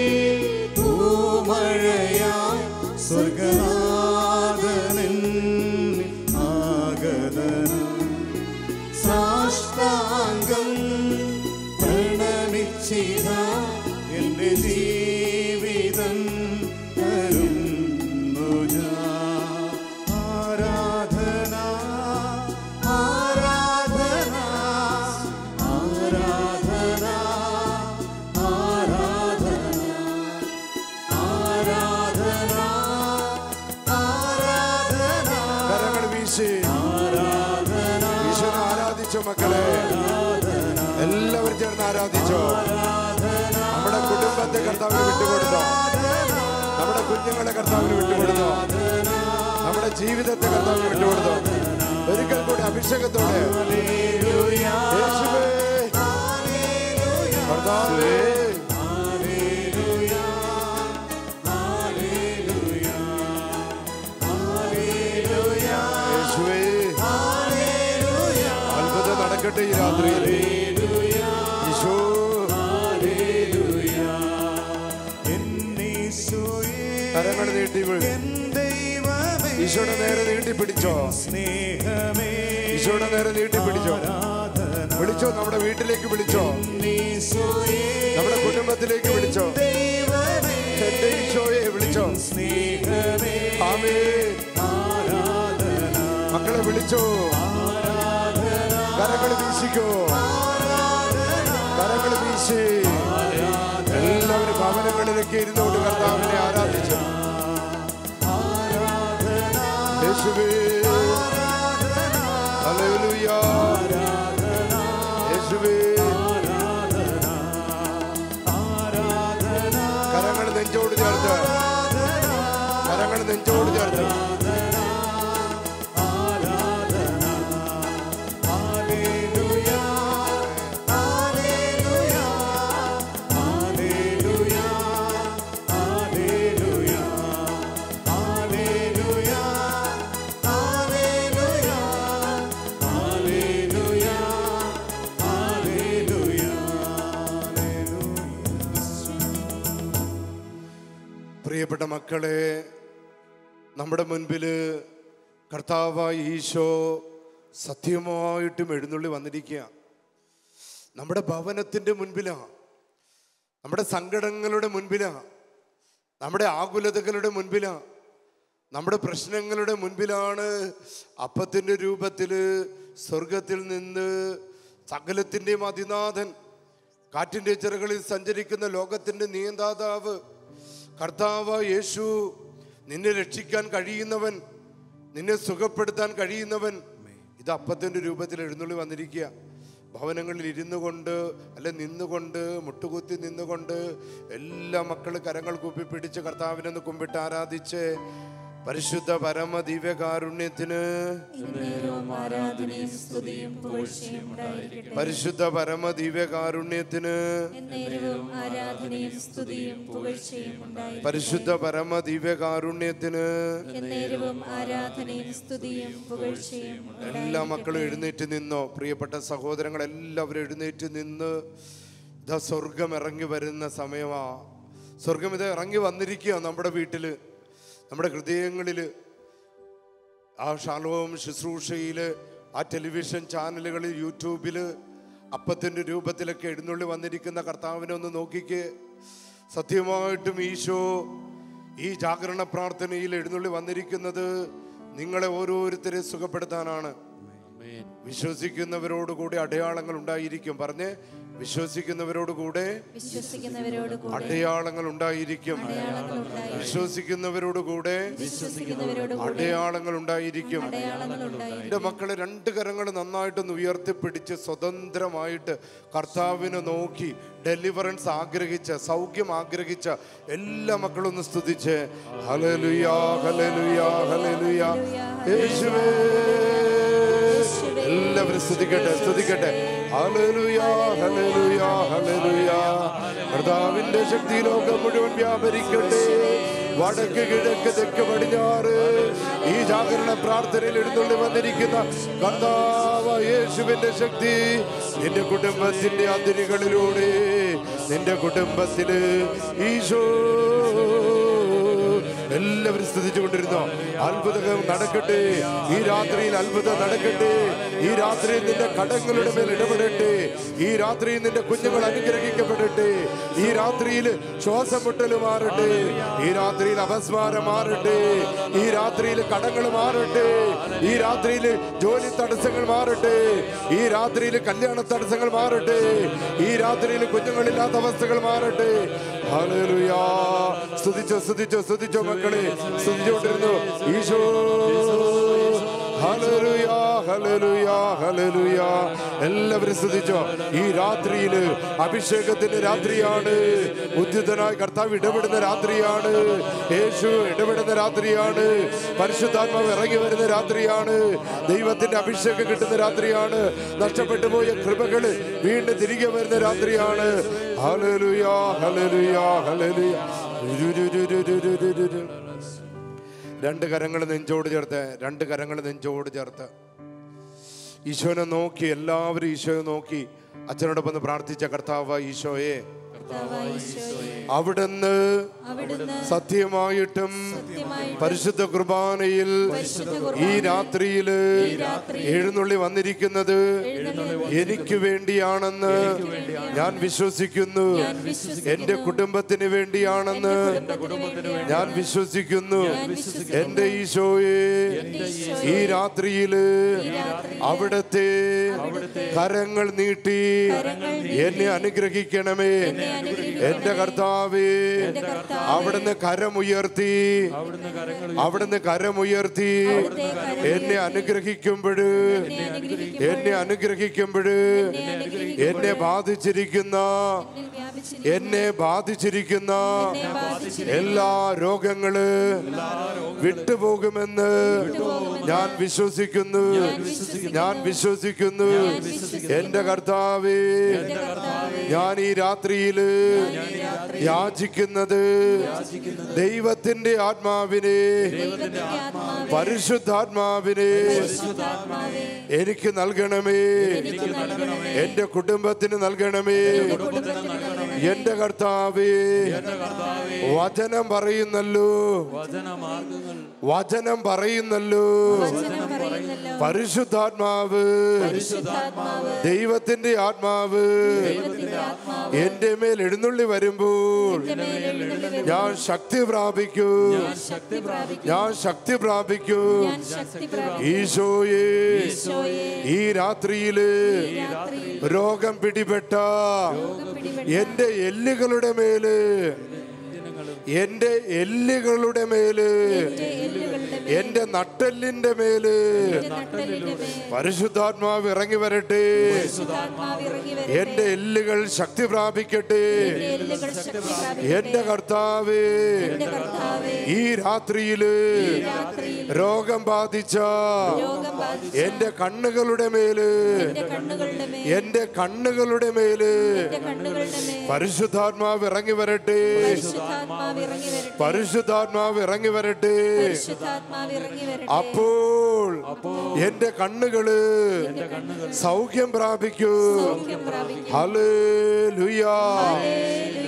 പൂമഴയായി സ്വർഗനാഥനൻ ആഗതനം സാഷ്ടാംഗം പ്രണമിച്ചിത എന്റെ ജീവിതം തരുന്നു ഞാൻ ആരാധന ആരാധന ആരാധന ആരാധന ആരാധന ആരാധന കരങ്ങൾ വീശി ഈശ്വരനെ ആരാധിച്ചോ മക്കളെ എല്ലാവരും ചേർന്ന് ആരാധിച്ചോ നമ്മുടെ കുടുംബത്തെ കർത്താവിന് വിട്ടുകൊടുത്തോ നമ്മുടെ കുഞ്ഞുങ്ങളെ കർത്താവിന് വിട്ടുകൊടുത്തോ നമ്മുടെ ജീവിതത്തെ കർത്താവിന് വിട്ടുകൊടുത്തോ ഒരിക്കൽ കൂടി അഭിഷേകത്തോടെ യേശുവേ, കർത്താവേ, യേശുവേ, അത്ഭുതം നടക്കട്ടെ ഈ രാത്രിയിൽ ഈശോ എന്നീശോയേ കരങ്ങൾ നീട്ടി വീഴ്. എൻ ദൈവമേ ഈശോയുടെ നേരെ നീട്ടി പിടിച്ചോ സ്നേഹമേ ഈശോയുടെ നേരെ നീട്ടി പിടിച്ചോ വിളിച്ചോ നമ്മുടെ വീട്ടിലേക്ക് വിളിച്ചോ ഈശോയേ നമ്മുടെ കുടുംബത്തിലേക്ക് വിളിച്ചോ ദൈവമേ എന്റെ ഈശോയെ വിളിച്ചോ സ്നേഹമേ ആമേ മക്കളെ വിളിച്ചോ കരങ്ങൾ വീശിക്കോ കരങ്ങൾ വീശി എല്ലാവരും ഭവനങ്ങളിലേക്ക് ഇരുന്നുകൊണ്ട് കർത്താവിനെ ആരാധിച്ചു യേശുവേ ഹല്ലേലൂയ യേശുവേ കരങ്ങൾ നെഞ്ചോട് ചേർത്ത് കരങ്ങൾ നെഞ്ചോട് ചേർത്ത് പ്രിയപ്പെട്ട മക്കളെ നമ്മുടെ മുൻപിൽ കർത്താവായ ഈശോ സത്യമായിട്ടും എഴുന്നള്ളി വന്നിരിക്കുക നമ്മുടെ ഭവനത്തിൻ്റെ മുൻപിലാണ് നമ്മുടെ സങ്കടങ്ങളുടെ മുൻപിലാണ് നമ്മുടെ ആകുലതകളുടെ മുൻപിലാണ് നമ്മുടെ പ്രശ്നങ്ങളുടെ മുൻപിലാണ് അപ്പത്തിൻ്റെ രൂപത്തിൽ സ്വർഗത്തിൽ നിന്ന് സകലത്തിൻ്റെയും അതിനാഥൻ കാറ്റിൻ്റെ ചിറകളിൽ സഞ്ചരിക്കുന്ന ലോകത്തിൻ്റെ നിയന്താതാവ് കർത്താവ് യേശു നിന്നെ രക്ഷിക്കാൻ കഴിയുന്നവൻ നിന്നെ സുഖപ്പെടുത്താൻ കഴിയുന്നവൻ ഇത് അപ്പത്തിൻ്റെ രൂപത്തിൽ എഴുന്നള്ളി വന്നിരിക്കുക ഭവനങ്ങളിൽ ഇരുന്നു കൊണ്ട് അല്ലെ നിന്നുകൊണ്ട് മുട്ടുകുത്തി നിന്നുകൊണ്ട് എല്ലാ മക്കൾ കരങ്ങൾ കൂപ്പി പിടിച്ച് കർത്താവിനെ ഒന്ന് കുമ്പിട്ട് ആരാധിച്ച് പരിശുദ്ധ പരമ ദിവ്യകാരുണ്യത്തിന് എന്നേരവും ആരാധനയും സ്തുതിയും പുകഴ്ചയും ഉണ്ടായിരിക്കട്ടെ പരിശുദ്ധ പരമ ദിവ്യകാരുണ്യത്തിന് എന്നേരവും ആരാധനയും സ്തുതിയും പുകഴ്ചയും ഉണ്ടായിരിക്കട്ടെ പരിശുദ്ധ പരമ ദിവ്യകാരുണ്യത്തിന് എന്നേരവും ആരാധനയും സ്തുതിയും പുകഴ്ചയും എല്ലാ മക്കളും എഴുന്നേറ്റ് നിന്നോ പ്രിയപ്പെട്ട സഹോദരങ്ങൾ എല്ലാവരും എഴുന്നേറ്റ് നിന്ന് ഇതാ സ്വർഗം ഇറങ്ങി വരുന്ന സമയമാ സ്വർഗം ഇത് ഇറങ്ങി വന്നിരിക്കുക നമ്മുടെ വീട്ടിൽ നമ്മുടെ ഹൃദയങ്ങളിൽ ആ ഷാലോം ശുശ്രൂഷയിൽ ആ ടെലിവിഷൻ ചാനലുകളിൽ യൂട്യൂബിൽ അപ്പത്തിൻ്റെ രൂപത്തിലൊക്കെ എഴുന്നള്ളി വന്നിരിക്കുന്ന കർത്താവിനെ ഒന്ന് നോക്കിക്കേ സത്യമായിട്ടും ഈശോ ഈ ജാഗരണ പ്രാർത്ഥനയിൽ എഴുന്നള്ളി വന്നിരിക്കുന്നത് നിങ്ങളെ ഓരോരുത്തരെ സുഖപ്പെടുത്താനാണ് ആമേൻ വിശ്വസിക്കുന്നവരോടുകൂടി അടയാളങ്ങൾ ഉണ്ടായിരിക്കും പറഞ്ഞ് വിശ്വസിക്കുന്നവരോടുകൂടെ വിശ്വസിക്കുന്നവരോട് കൂടെ അടയാളങ്ങൾ ഉണ്ടായിരിക്കും അടയാളങ്ങൾ ഉണ്ടായി വിശ്വസിക്കുന്നവരോടുകൂടെ വിശ്വസിക്കുന്നവരോട് കൂടെ അടയാളങ്ങൾ ഉണ്ടായിരിക്കും അടയാളങ്ങൾ ഉണ്ടായി എൻ്റെ മക്കളെ രണ്ട് കരങ്ങൾ നന്നായിട്ടൊന്ന് ഉയർത്തിപ്പിടിച്ച് സ്വതന്ത്രമായിട്ട് കർത്താവിനെ നോക്കി ഡെലിവറൻസ് ആഗ്രഹിച്ച സൗഖ്യം ആഗ്രഹിച്ച എല്ലാ മക്കളും ഒന്ന് സ്തുതിച്ച് ഹലലുയാ ഹലലുയാ ഹലലുയാ യേശുവേ എല്ലാവരും സ്തുതിക്കട്ടെ സ്തുതിക്കട്ടെ ഹലലുയാ ഹലലുയാ ഹലലുയാ കർത്താവിന്റെ ശക്തി ലോകം മുഴുവൻ വ്യാപരിക്കട്ടെ വടക്ക് കിഴക്ക് തെക്ക് പടിഞ്ഞാറ് ഈ ജാഗരണ പ്രാർത്ഥനയിൽ എഴുന്നള്ളി വന്നിരിക്കുന്ന കർത്താവ് യേശുവിന്റെ ശക്തി നിന്റെ കുടുംബത്തിന്റെ അതിരുകളിലൂടെ നിന്റെ കുടുംബത്തില് ഈശോ എല്ലാവരും സ്തുതിച്ചുകൊണ്ടിരുന്നോ അത്ഭുതം നടക്കട്ടെ ഈ രാത്രിയിൽ അത്ഭുതം നടക്കട്ടെ ഈ രാത്രിയിൽ നിന്റെ കടങ്ങളുടെ മേൽ ഇടപെടട്ടെ ഈ രാത്രിയിൽ നിന്റെ കുഞ്ഞുങ്ങൾ അനുഗ്രഹിക്കപ്പെടട്ടെ ഈ രാത്രിയിൽ ശ്വാസം മുട്ടൽ മാറട്ടെ ഈ രാത്രിയിൽ അപസ്മാരം മാറട്ടെ ഈ രാത്രിയിൽ കടങ്ങൾ മാറട്ടെ ഈ രാത്രിയിൽ ജോലി തടസ്സങ്ങൾ മാറട്ടെ ഈ രാത്രിയിൽ കല്യാണ തടസ്സങ്ങൾ മാറട്ടെ ഈ രാത്രിയിൽ കുഞ്ഞുങ്ങളില്ലാത്ത അവസ്ഥകൾ മാറട്ടെ ഹല്ലേലൂയാ സ്തുതിച്ചോ സ്തുതിച്ചോ സ്തുതിച്ചോ മക്കളെ സ്തുതിച്ചുകൊണ്ടിരുന്നു ഈശോ ഹല്ലേലൂയാ ഹല്ലേലൂയാ ഹല്ലേലൂയാ എല്ലാവരും സ്തുതിച്ചോ ഈ രാത്രിയിൽ അഭിഷേകത്തിന്റെ രാത്രിയാണ് ഉദ്യുതനായ കർത്താവ് ഇടപെടുന്ന രാത്രിയാണ് യേശു ഇടപെടുന്ന രാത്രിയാണ് പരിശുദ്ധാത്മാവ് ഇറങ്ങി വരുന്ന രാത്രിയാണ് ദൈവത്തിന്റെ അഭിഷേകം കിട്ടുന്ന രാത്രിയാണ് നഷ്ടപ്പെട്ടു പോയ കൃപകൾ വീണ്ടും തിരികെ വരുന്ന രാത്രിയാണ് ഹല്ലേലൂയാ ഹല്ലേലൂയാ ഹല്ലേലൂയാ രുരുരുരുരുരുരുരു. രണ്ട് കരങ്ങൾ നെഞ്ചോട് ചേർത്ത് രണ്ട് കരങ്ങൾ നെഞ്ചോട് ചേർത്ത് ഈശോനെ നോക്കി എല്ലാവരും ഈശോയെ നോക്കി അച്ഛനോടൊപ്പം ഒന്ന് പ്രാർത്ഥിച്ച കർത്താവ് ഈശോയെ കർത്താവായ ഈശോയെ അവിടുന്ന് അവിടുന്ന് സത്യമായിട്ടും സത്യമായിട്ടും പരിശുദ്ധ കുർബാനയിൽ പരിശുദ്ധ ഈ കുർബാനയിൽ രാത്രിയില് എഴുന്നള്ളി വന്നിരിക്കുന്നത് എനിക്ക് വേണ്ടിയാണെന്ന് ഞാൻ വിശ്വസിക്കുന്നു എന്റെ കുടുംബത്തിന് വേണ്ടിയാണെന്ന് ഞാൻ വിശ്വസിക്കുന്നു എന്റെ ഈശോയെ ഈ രാത്രിയില് അവിടത്തെ കരങ്ങൾ നീട്ടി എന്നെ അനുഗ്രഹിക്കണമേ എന്റെ കർത്താവേ അവിടുന്ന് കരമുയർത്തി അവിടുന്ന് കരമുയർത്തി എന്നെ അനുഗ്രഹിക്കുമ്പോഴ് എന്നെ അനുഗ്രഹിക്കുമ്പോഴ് എന്നെ ബാധിച്ചിരിക്കുന്ന എന്നെ ബാധിച്ചിരിക്കുന്ന എല്ലാ രോഗങ്ങള് വിട്ടുപോകുമെന്ന് ഞാൻ വിശ്വസിക്കുന്നു ഞാൻ വിശ്വസിക്കുന്നു എന്റെ കർത്താവേ ഞാൻ ഈ രാത്രിയില് യാചിക്കുന്നത് ദൈവത്തിന്റെ ആത്മാവിനെ പരിശുദ്ധാത്മാവിനെ എനിക്ക് നൽകണമേ എന്റെ കുടുംബത്തിന് നൽകണമേ എന്റെ കർത്താവേ വചനം പറയുന്നല്ലോ വചനമാർഗങ്ങൾ വചനം പറയുന്നല്ലോ പരിശുദ്ധാത്മാവ് ദൈവത്തിന്റെ ആത്മാവ് എന്റെ മേൽ എഴുന്നള്ളി വരുമ്പോൾ ഞാൻ ശക്തി പ്രാപിക്കൂ ശക്തി പ്രാപിക്കും ഞാൻ ശക്തി പ്രാപിക്കൂ ഞാൻ ശക്തി പ്രാപിക്കും ഈശോയെ ഈശോയെ ഈ രാത്രിയില് രോഗം പിടിപെട്ട എന്റെ എല്ലുകളുടെ മേല് എന്റെ എല്ലുകളുടെ മേല് എന്റെ നട്ടെല്ലിന്റെ മേല് നട്ടലിന്റെ മേൽ പരിശുദ്ധാത്മാവ് ഇറങ്ങി വരട്ടെ ആത്മാവ് ഇറങ്ങി വരും എന്റെ എല്ലുകൾ ശക്തി പ്രാപിക്കട്ടെ എല്ലുകൾ ശക്തി പ്രാപിക്കും എന്റെ കർത്താവേ എന്റെ കർത്താവേ ഈ രാത്രിയില് രോഗം ബാധിച്ച രോഗം ബാധിച്ച എന്റെ കണ്ണുകളുടെ മേല് എന്റെ കണ്ണുകളുടെ മേൽ എന്റെ കണ്ണുകളുടെ മേല് എന്റെ കണ്ണുകളുടെ മേൽ പരിശുദ്ധാത്മാവ് ഇറങ്ങി വരട്ടെ പരിശുദ്ധാത്മാവ് ഇറങ്ങി വരട്ടെ പരിശുദ്ധാത്മാവ് ഇറങ്ങി വരട്ടെ പരിശുദ്ധാത്മാവ് ഇറങ്ങി വരട്ടെ അപ്പോൾ എന്റെ കണ്ണുകള് സൗഖ്യം പ്രാപിക്കൂ സൗഖ്യം പ്രാപിക്കും ഹല്ലേലൂയാ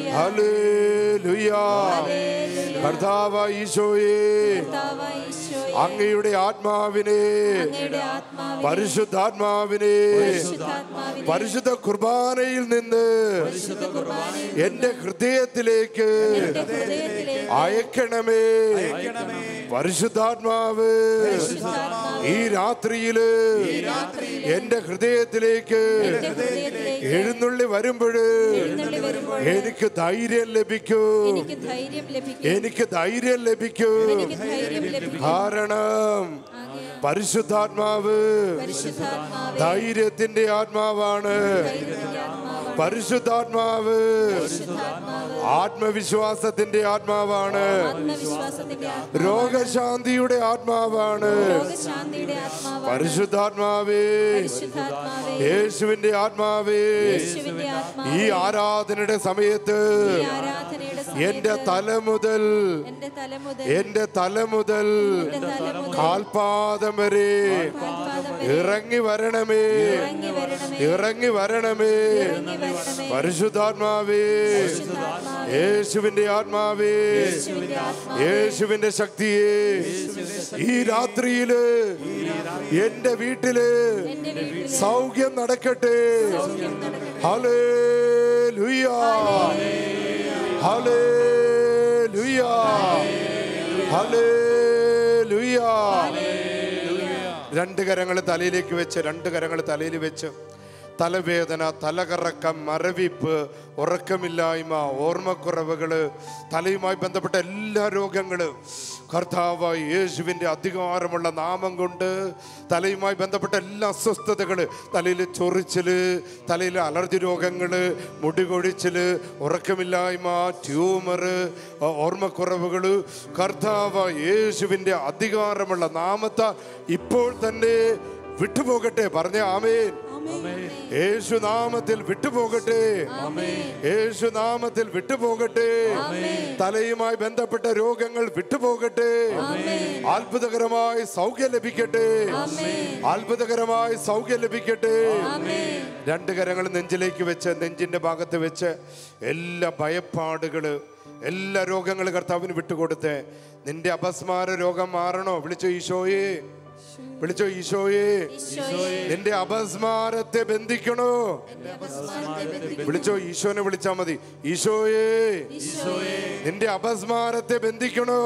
ഹല്ലേലൂയാ കർത്താവ് ഈശോയെ കർത്താവായ ഈശോയെ അങ്ങയുടെ ആത്മാവിനെ അങ്ങയുടെ ആത്മാവിനെ പരിശുദ്ധാത്മാവിനെ പരിശുദ്ധാത്മാവിനെ പരിശുദ്ധ കുർബാനയിൽ നിന്ന് പരിശുദ്ധ കുർബാനയിൽ എന്റെ ഹൃദയത്തിലേക്ക് എന്റെ ഹൃദയത്തിലേക്ക് അയക്കണമേ പരിശുദ്ധാത്മാവ് പരിശുദ്ധാത്മാവ് ഈ രാത്രിയില് എന്റെ ഹൃദയത്തിലേക്ക് എന്റെ ഹൃദയത്തിലേക്ക് എഴുന്നള്ളി വരുമ്പോഴ് എഴുന്നള്ളി വരുമ്പോൾ എനിക്ക് ധൈര്യം ലഭിക്കൂ എനിക്ക് ധൈര്യം ലഭിക്കും എനിക്ക് ധൈര്യം ലഭിക്കൂ എനിക്ക് ധൈര്യം ലഭിക്കും കാരണം പരിശുദ്ധാത്മാവ് പരിശുദ്ധാത്മാവ് ധൈര്യത്തിന്റെ ആത്മാവാണ് ധൈര്യത്തിന്റെ ആത്മാവാണ് പരിശുദ്ധാത്മാവ് പരിശുദ്ധാത്മാവ് ആത്മവിശ്വാസത്തിന്റെ ആത്മാവാണ് ആത്മവിശ്വാസത്തിന്റെ ആത്മാവ് രോഗശാന്തിയുടെ ആത്മാവാണ് രോഗശാന്തിയുടെ ആത്മാവാണ് പരിശുദ്ധാത്മാവേ പരിശുദ്ധാത്മാവേ യേശുവിന്റെ ആത്മാവേ യേശുവിന്റെ ആത്മാവ് ഈ ആരാധനയുടെ സമയത്ത് ഈ ആരാധനയുടെ എന്റെ സമയത്ത് തല മുതൽ എന്റെ തല മുതൽ എന്റെ തല മുതൽ എന്റെ തല മുതൽ കാൽപാദം വരെ കാൽപാദം വരെ ഇറങ്ങി വരണമേ ഇറങ്ങി വരണമേ ഇറങ്ങി വരണമേ ഇറങ്ങി വരണമേ പരിശുദ്ധാത്മാവേ പരിശുദ്ധാത്മാവേ യേശുവിന്റെ ആത്മാവേ യേശുവിന്റെ ആത്മാവ് യേശുവിന്റെ ശക്തിയെ ഈ രാത്രിയില് എന്റെ വീട്ടില് എന്റെ വീട്ടിൽ സൗഖ്യം നടക്കട്ടെ ഹലേ ലുയാ ഹലേ ലുയാ ഹലേ ലുയാ രണ്ട് കരങ്ങൾ തലയിലേക്ക് വെച്ച് രണ്ട് കരങ്ങൾ തലയിൽ വെച്ച് തലവേദന തലകറക്കം മരവിപ്പ് ഉറക്കമില്ലായ്മ ഓർമ്മക്കുറവുകള് തലയുമായി ബന്ധപ്പെട്ട എല്ലാ രോഗങ്ങള് കർത്താവായി യേശുവിൻ്റെ അധികാരമുള്ള നാമം കൊണ്ട് തലയുമായി ബന്ധപ്പെട്ട എല്ലാ അസ്വസ്ഥതകള് തലയിൽ ചൊറിച്ചില് തലയിൽ അലർജി രോഗങ്ങള് മുടികൊഴിച്ചില് ഉറക്കമില്ലായ്മ ട്യൂമറ് ഓർമ്മക്കുറവുകള് കർത്താവ് യേശുവിൻ്റെ അധികാരമുള്ള നാമത്ത ഇപ്പോൾ തന്നെ വിട്ടുപോകട്ടെ പറഞ്ഞ ആമേൻ യേശു നാമത്തിൽ വിട്ടുപോകട്ടെ യേശു നാമത്തിൽ വിട്ടുപോകട്ടെ തലയുമായി ബന്ധപ്പെട്ട രോഗങ്ങൾ വിട്ടുപോകട്ടെ അത്ഭുതകരമായി സൗഖ്യം ലഭിക്കട്ടെ അത്ഭുതകരമായി സൗഖ്യം ലഭിക്കട്ടെ രണ്ട് കരങ്ങൾ നെഞ്ചിലേക്ക് വെച്ച് നെഞ്ചിന്റെ ഭാഗത്ത് വെച്ച് എല്ലാ ഭയപ്പാടുകള് എല്ലാ രോഗങ്ങളും കർത്താവിന് വിട്ടുകൊടുത്ത് നിന്റെ അപസ്മാര രോഗം മാറണോ വിളിച്ചോ ഈശോയെ വിളിച്ചോ ഈശോയെ നിന്റെ അപസ്മാരത്തെ ബന്ധിക്കണോ വിളിച്ചോ ഈശോനെ വിളിച്ചാ മതി ഈശോയെ നിന്റെ അപസ്മാരത്തെ ബന്ധിക്കണോ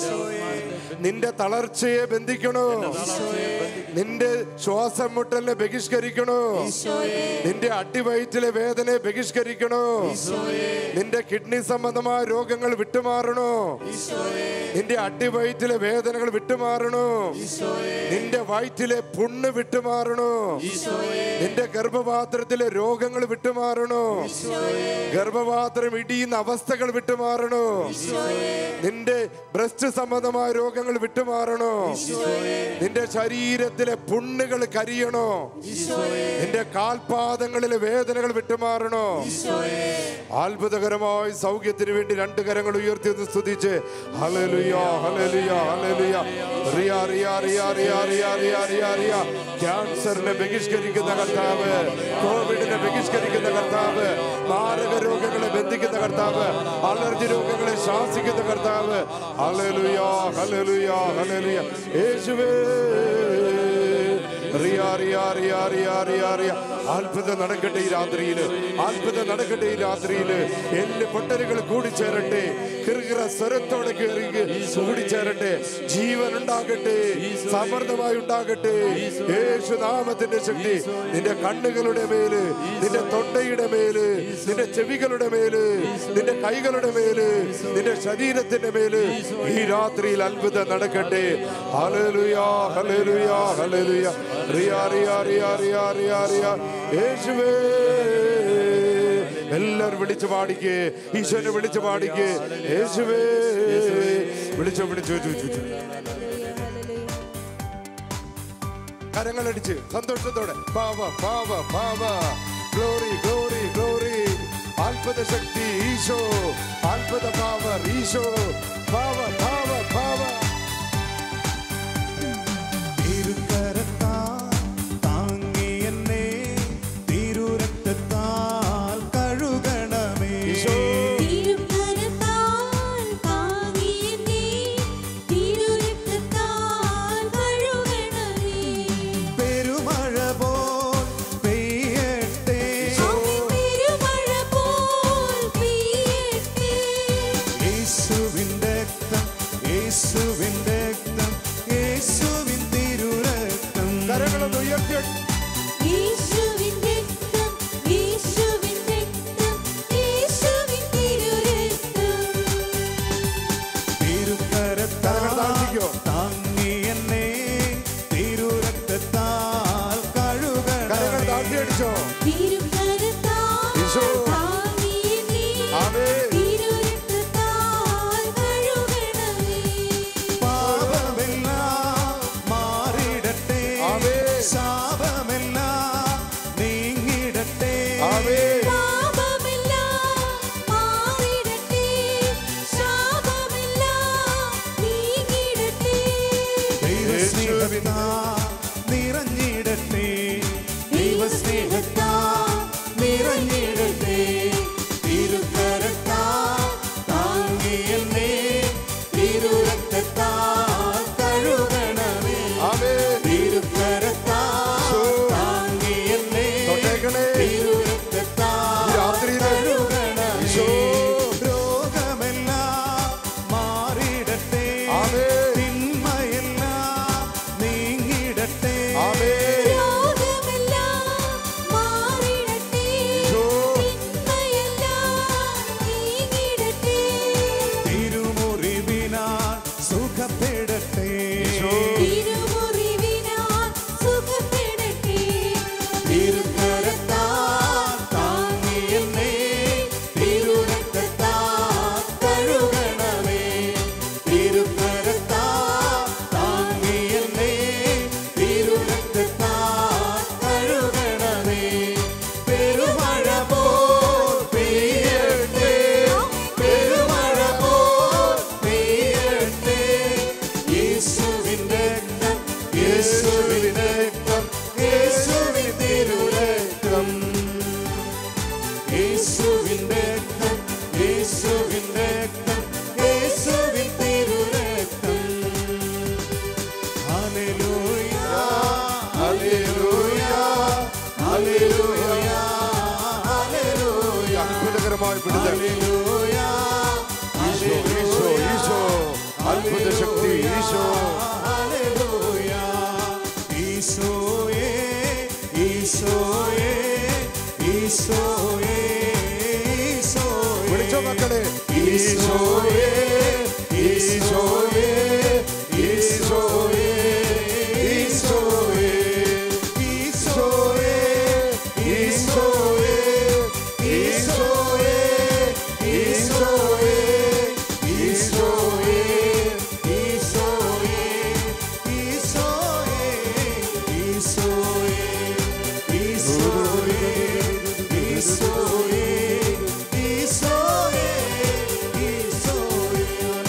നിന്റെ തളർച്ചയെ ബന്ധിക്കണോ നിന്റെ ശ്വാസം മുട്ടലിനെ ബഹിഷ്കരിക്കണോ നിന്റെ അടിവയറ്റിലെ വേദനയെ ബഹിഷ്കരിക്കണോ നിന്റെ കിഡ്നി സംബന്ധമായ രോഗങ്ങൾ വിട്ടുമാറണോ നിന്റെ അടിവയറ്റിലെ വേദനകൾ വിട്ടുമാറണോ നിന്റെ വയറ്റിലെ പുണ്ണ് വിട്ടുമാറണോ നിന്റെ ഗർഭപാത്രത്തിലെ രോഗങ്ങൾ വിട്ടുമാറണോ ഗർഭപാത്രം ഇടിയുന്ന അവസ്ഥകൾ വിട്ടുമാറണോ നിന്റെ ബ്രസ്റ്റ് സംബന്ധമായ രോഗങ്ങൾ വിട്ടുമാറണോ നിന്റെ ശരീരത്തിലെ പുണ്ണുകൾ കരിയണോ നിന്റെ കാൽപാദങ്ങളിലെ വേദനകൾ വിട്ടുമാറണോ അത്ഭുതകരമായ സൗഖ്യത്തിന് വേണ്ടി രണ്ട് കരങ്ങൾ ഉയർത്തി ഒന്ന് സ്തുതിച്ച് ഹല്ലേലൂയ ഹല്ലേലൂയ ഹല്ലേലൂയ റിയ റിയ റിയ റിയ റിയ റിയ റിയ റിയ ക്യാൻസറിനെ ബഹിഷ്കരിക്കുന്ന കർത്താവ് കോവിഡിനെ ബഹിഷ്കരിക്കുന്ന കർത്താവ് മാരക രോഗങ്ങളെ ബന്ധിക്കുന്ന കർത്താവ് അലർജി രോഗങ്ങളെ ശാസിക്കുന്ന കർത്താവ് ഹല്ലേലൂയ ഹല്ലേലൂയ ഹല്ലേലൂയ യേശുവേ റിയ റിയ റിയ റിയ റിയ റിയ അത്ഭുതം നടക്കട്ടെ ഈ രാത്രിയില് അത്ഭുതം നടക്കട്ടെ ഈ രാത്രിയില് എല്ല് പൊട്ടലുകൾ കൂടിച്ചേരട്ടെ കിറുകിറ സ്വരത്തോടെ കയറി കൂടിച്ചേരട്ടെ ജീവൻ ഉണ്ടാകട്ടെ സമൃദ്ധമായി ഉണ്ടാകട്ടെ യേശു നാമത്തിന്റെ ശക്തി നിന്റെ കണ്ണുകളുടെ മേല് നിന്റെ തൊണ്ടയുടെ മേല് നിന്റെ ചെവികളുടെ മേല് നിന്റെ കൈകളുടെ മേല് നിന്റെ ശരീരത്തിന്റെ മേല് ഈ രാത്രിയിൽ അത്ഭുതം നടക്കട്ടെ ഹല്ലേലൂയ ഹല്ലേലൂയ ഹല്ലേലൂയ റിയ റിയ റിയ റിയ റിയ റിയ യേശുവേ എല്ലാരും വിളിച്ചു പാടിക്കേ ഈശോനെ വിളിച്ചു പാടിക്കേ യേശുവേ വിളിച്ചോ വിളിച്ചോ വിളിച്ചോ, വിളിച്ചോ കരങ്ങളടിച്ച് സന്തോഷത്തോടെ പാവ പാവ പാവ ഗ്ലോറി ഗ്ലോറി ഗ്ലോറി അത്ഭുത ശക്തി ഈശോ അത്ഭുത പവർ ഈശോ പാവ പാവ പാവ തിരുക്കരത്താൽ താങ്ങി എന്നെ തിരുരക്തത്താൽ കഴുകണമേ തിരുക്കരത്താൽ താങ്ങിയെന്നെ തിരുരക്തത്താൽ കൈയടിച്ചോ തിരുക്കരത്താൽ ഈശോ. താങ്ങിയ നീ ആമേൻ. തിരുരക്തത്താൽ കഴുകണമേ. പാപമെല്ലാം മാറിടട്ടെ ആമേൻ. ശാപമെല്ലാം നീങ്ങിടട്ടെ ആമേൻ. പാപമെല്ലാം മാറിടട്ടെ. ശാപമെല്ലാം നീങ്ങിടട്ടെ. ദൈവസ്നേഹത്താ നിറഞ്ഞിടട്ടെ ദൈവസ്നേഹത്താ നിറഞ്ഞിടട്ടെ തിരുക്കരത്താ താങ്ങി എന്നെ തിരുരക്തത്താ കഴുകണമേ ആമേൻ. തിരുക്കരത്താ താങ്ങി എന്നെ തൊട്ടേക്കണേ. തിരുരക്തത്താ ഈ രാത്രിയില് കഴുകണമേ ഈശോ. രോഗമെല്ലാം മാറിടട്ടെ ആമേൻ. തിന്മയെല്ലാം നീങ്ങിടട്ടെ ആമേൻ. രോഗമെല്ലാം മാറിടട്ടെ. ഈശോ. തിന്മയെല്ലാം നീങ്ങിടട്ടെ. തിരുമുറിവിനാൽ സുഖപ്പെടട്ടെ ഈശോ. തിരുമുറിവിനാൽ സുഖപ്പെടട്ടെ. തിരുക്കരത്താൽ താങ്ങി എന്നെ തിരുരക്തത്താൽ കഴുകണമേ തിരുക്കരത്താൽ താങ്ങി എന്നെ തിരുരക്തത്താൽ കഴുകണമേ പെരുമഴ പോൽ പെയ്യട്ടെ പെരുമഴ പോൽ പെയ്യട്ടെ യേശുവിന്റെ രക്തം യേശുവിന്റെ രക്തം യേശുവിൻ തിരുരക്തം യേശുവിന്റെ രക്തം യേശുവിന്റെ രക്തം യേശുവിൻ തിരുരക്തം ഹല്ലേലൂയ ഹല്ലേലൂയ ഹല്ലേലൂയ ഹല്ലേലൂയ അത്ഭുതകരമായ വിടുതൽ ഹല്ലേലൂയ ഈശോ ഈശോ ഈശോ അത്ഭുത ശക്തി ഈശോ ഹല്ലേലൂയ ഈശോയേ ഈശോയേ ഈശോയേ ഈശോയേ വിളിച്ചോ മക്കളെ ഈശോയേ ഈശോയേ ഈശോയേ ഈശോയേ ഈശോയേ ഈശോയേ ഈശോയേ ഈശോയേ ഈശോയേ ഈശോയേ ഈശോയേ ഈശോയേ ഈശോയേ ഈശോയേ ഈശോയേ ഈശോയേ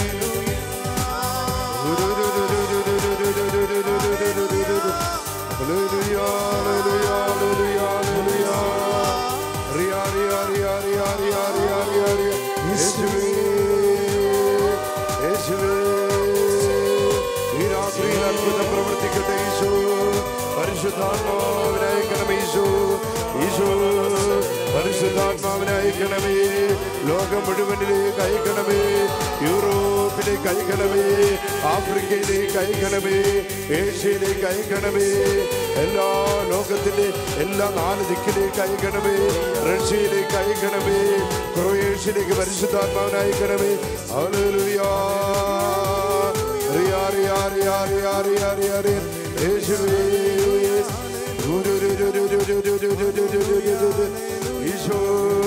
ഹല്ലേലൂയ ഹല്ലേലൂയ ഹല്ലേലൂയ ഹല്ലേലൂയ റിയാ റിയാ റിയാ റിയാ റിയാ റിയാ റിയാ റിയാ യേശുവേ യേശുവേ ഈ രാത്രിയിൽ അത്ഭുതം പ്രവർത്തിക്കട്ടെ ഈശോ പരിശുദ്ധാത്മാവിനെ അയക്കണമേ ഈശോ ഈശോ പരിശുദ്ധാത്മാവിനെ അയക്കണമേ ലോകം മുഴുവനിലേക്ക് അയക്കണമേ യൂറോപ്പിലേക്ക് അയക്കണമേ ആഫ്രിക്കയിലേക്ക് അയക്കണമേ ഏഷ്യയിലേക്ക് അയക്കണമേ എല്ലാ ലോകത്തിന്റെ എല്ലാ നാല് ദിക്കിലേക്ക് അയക്കണമേ റഷ്യയിലേക്ക് അയക്കണമേ ക്രൊയേഷ്യയിലേക്ക് പരിശുദ്ധാത്മാവിനെ അയക്കണമേ ഹല്ലേലൂയാ റിയാ റിയാ റിയാ റിയാ റിയാ റിയാ റിയാ യേശുവേ ഈശോ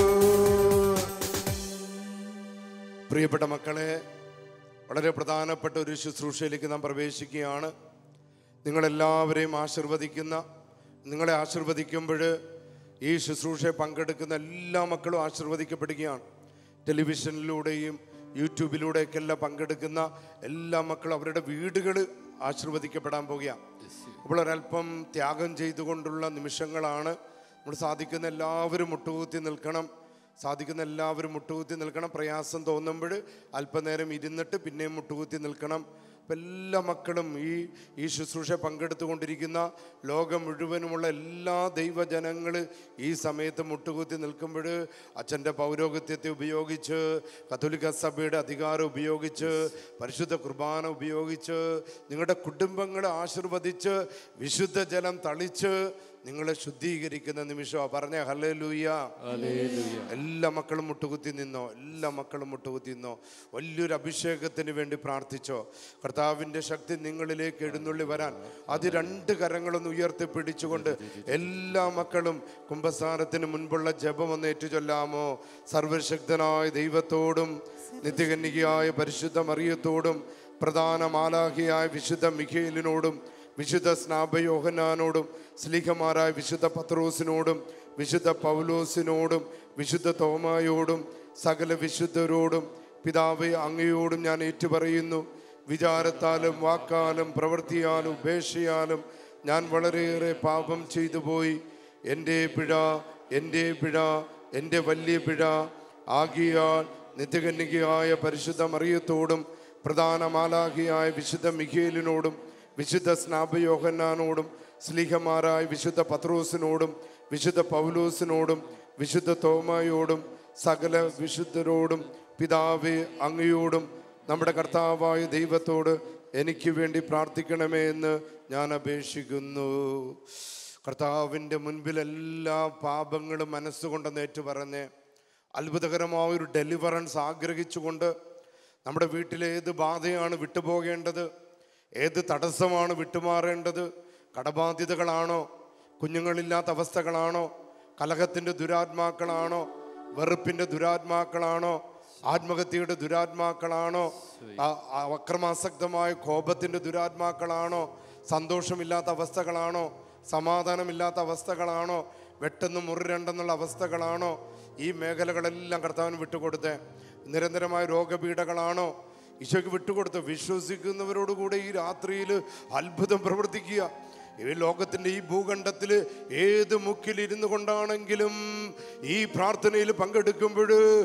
പ്രിയപ്പെട്ട മക്കളെ വളരെ പ്രധാനപ്പെട്ട ഒരു ശുശ്രൂഷയിലേക്ക് നാം പ്രവേശിക്കുകയാണ് നിങ്ങളെല്ലാവരെയും ആശീർവദിക്കുന്ന നിങ്ങളെ ആശീർവദിക്കുമ്പോൾ ഈ ശുശ്രൂഷയെ പങ്കെടുക്കുന്ന എല്ലാ മക്കളും ആശീർവദിക്കപ്പെടുകയാണ് ടെലിവിഷനിലൂടെയും യൂട്യൂബിലൂടെയൊക്കെ എല്ലാം പങ്കെടുക്കുന്ന എല്ലാ മക്കളും അവരുടെ വീടുകൾ ആശീർവദിക്കപ്പെടാൻ പോകുകയാണ് അപ്പോൾ ഒരല്പം ത്യാഗം ചെയ്തുകൊണ്ടുള്ള നിമിഷങ്ങളാണ് നമ്മൾ സാധിക്കുന്ന എല്ലാവരും മുട്ടുകുത്തി നിൽക്കണം സാധിക്കുന്ന എല്ലാവരും മുട്ടുകുത്തി നിൽക്കണം പ്രയാസം തോന്നുമ്പോൾ അല്പനേരം ഇരുന്നിട്ട് പിന്നെയും മുട്ടുകുത്തി നിൽക്കണം അപ്പം എല്ലാ മക്കളും ഈ ഈ ശുശ്രൂഷ പങ്കെടുത്തുകൊണ്ടിരിക്കുന്ന ലോകം മുഴുവനുമുള്ള എല്ലാ ദൈവജനങ്ങൾ ഈ സമയത്ത് മുട്ടുകുത്തി നിൽക്കുമ്പോൾ അച്ഛൻ്റെ പൗരോഹിത്യത്തെ ഉപയോഗിച്ച് കത്തോലിക്ക സഭയുടെ അധികാരം ഉപയോഗിച്ച് പരിശുദ്ധ കുർബാന ഉപയോഗിച്ച് നിങ്ങളുടെ കുടുംബങ്ങളെ ആശീർവദിച്ച് വിശുദ്ധ ജലം തളിച്ച് നിങ്ങളെ ശുദ്ധീകരിക്കുന്ന നിമിഷമാ പറഞ്ഞ ഹല്ലേലൂയ എല്ലാ മക്കളും മുട്ടുകുത്തി നിന്നോ എല്ലാ മക്കളും മുട്ടുകുത്തി നിന്നോ വലിയൊരു അഭിഷേകത്തിന് വേണ്ടി പ്രാർത്ഥിച്ചോ കർത്താവിൻ്റെ ശക്തി നിങ്ങളിലേക്ക് എഴുന്നള്ളി വരാൻ അത് രണ്ട് കരങ്ങളൊന്ന് ഉയർത്തി പിടിച്ചുകൊണ്ട് എല്ലാ മക്കളും കുംഭസ്ഥാനത്തിന് മുൻപുള്ള ജപം ഒന്ന് ഏറ്റുചൊല്ലാമോ സർവശക്തനായ ദൈവത്തോടും നിത്യകന്യകയായ പരിശുദ്ധ മറിയത്തോടും പ്രധാന മാലാഖിയായ വിശുദ്ധ മിഖേലിനോടും വിശുദ്ധ സ്നാപയോഹനാനോടും സ്ലീഹമാരായ വിശുദ്ധ പത്രോസിനോടും വിശുദ്ധ പൗലോസിനോടും വിശുദ്ധ തോമായോടും സകല വിശുദ്ധരോടും പിതാവെ അങ്ങയോടും ഞാൻ ഏറ്റുപറയുന്നു വിചാരത്താലും വാക്കാലും പ്രവൃത്തിയാലും ഉപേക്ഷയാലും ഞാൻ വളരെയേറെ പാപം ചെയ്തു പോയി എൻ്റെ പിഴ എൻ്റെ പിഴ എൻ്റെ വലിയ പിഴ ആകിയാൽ നിത്യകന്യകയായ പരിശുദ്ധ മറിയത്തോടും പ്രധാന മാലാഖിയായ വിശുദ്ധ മിഖേലിനോടും വിശുദ്ധ സ്നാപയോഹന്നാനോടും സ്ലീഹമാരായ വിശുദ്ധ പത്രോസിനോടും വിശുദ്ധ പൗലോസിനോടും വിശുദ്ധ തോമായോടും സകല വിശുദ്ധരോടും പിതാവേ അങ്ങയോടും നമ്മുടെ കർത്താവായ ദൈവത്തോട് എനിക്ക് വേണ്ടി പ്രാർത്ഥിക്കണമേ എന്ന് ഞാൻ അപേക്ഷിക്കുന്നു കർത്താവിൻ്റെ മുൻപിൽ എല്ലാ പാപങ്ങളും മനസ്സുകൊണ്ടെന്ന് ഏറ്റു പറഞ്ഞ് അത്ഭുതകരമായ ഒരു ഡെലിവറൻസ് ആഗ്രഹിച്ചുകൊണ്ട് നമ്മുടെ വീട്ടിലെ ഏത് ബാധയാണ് വിട്ടുപോകേണ്ടത് ഏത് തടസ്സമാണ് വിട്ടുമാറേണ്ടത് കടബാധ്യതകളാണോ കുഞ്ഞുങ്ങളില്ലാത്ത അവസ്ഥകളാണോ കലഹത്തിൻ്റെ ദുരാത്മാക്കളാണോ വെറുപ്പിൻ്റെ ദുരാത്മാക്കളാണോ ആത്മഹത്യയുടെ ദുരാത്മാക്കളാണോ ആ- ആ അക്രമാസക്തമായ കോപത്തിൻ്റെ ദുരാത്മാക്കളാണോ സന്തോഷമില്ലാത്ത അവസ്ഥകളാണോ സമാധാനമില്ലാത്ത അവസ്ഥകളാണോ വെട്ടെന്ന് മുറിരണ്ടെന്നുള്ള അവസ്ഥകളാണോ ഈ മേഖലകളെല്ലാം കർത്താവിന് വിട്ടുകൊടുത്തേ നിരന്തരമായ രോഗപീഠകളാണോ ഈശോയ്ക്ക് വിട്ടുകൊടുത്ത് വിശ്വസിക്കുന്നവരോടുകൂടെ ഈ രാത്രിയിൽ അത്ഭുതം പ്രവർത്തിക്കുക ഈ ലോകത്തിൻ്റെ ഈ ഭൂഖണ്ഡത്തിൽ ഏത് മുക്കിലിരുന്നു കൊണ്ടാണെങ്കിലും ഈ പ്രാർത്ഥനയിൽ പങ്കെടുക്കുമ്പോൾ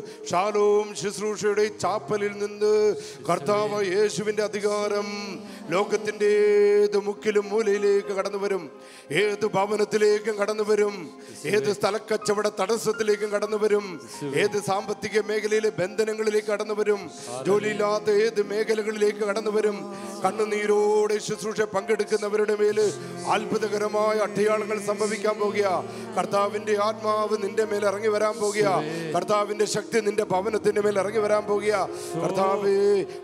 ഷാലോം ശുശ്രൂഷയുടെ ഈ ചാപ്പലിൽ നിന്ന് കർത്താവ് യേശുവിൻ്റെ അധികാരം ലോകത്തിൻ്റെ ഏത് മുക്കിലും മൂലയിലേക്ക് കടന്നു വരും ഏത് ഭവനത്തിലേക്കും കടന്നു വരും ഏത് സ്ഥലക്കച്ചവട തടസ്സത്തിലേക്കും കടന്നു വരും ഏത് സാമ്പത്തിക മേഖലയിലെ ബന്ധനങ്ങളിലേക്ക് കടന്നു വരും ജോലിയില്ലാത്ത ഏത് മേഖലകളിലേക്ക് കടന്നു വരും കണ്ണുനീരോടെ ശുശ്രൂഷ പങ്കെടുക്കുന്നവരുടെ മേല് അത്ഭുതകരമായ അടയാളങ്ങൾ സംഭവിക്കാൻ പോകുക കർത്താവിന്റെ ആത്മാവ് നിന്റെ മേൽ ഇറങ്ങി വരാൻ പോകുക കർത്താവിന്റെ ശക്തി നിന്റെ ഭവനത്തിന്റെ മേൽ ഇറങ്ങി വരാൻ പോകുക കർത്താവേ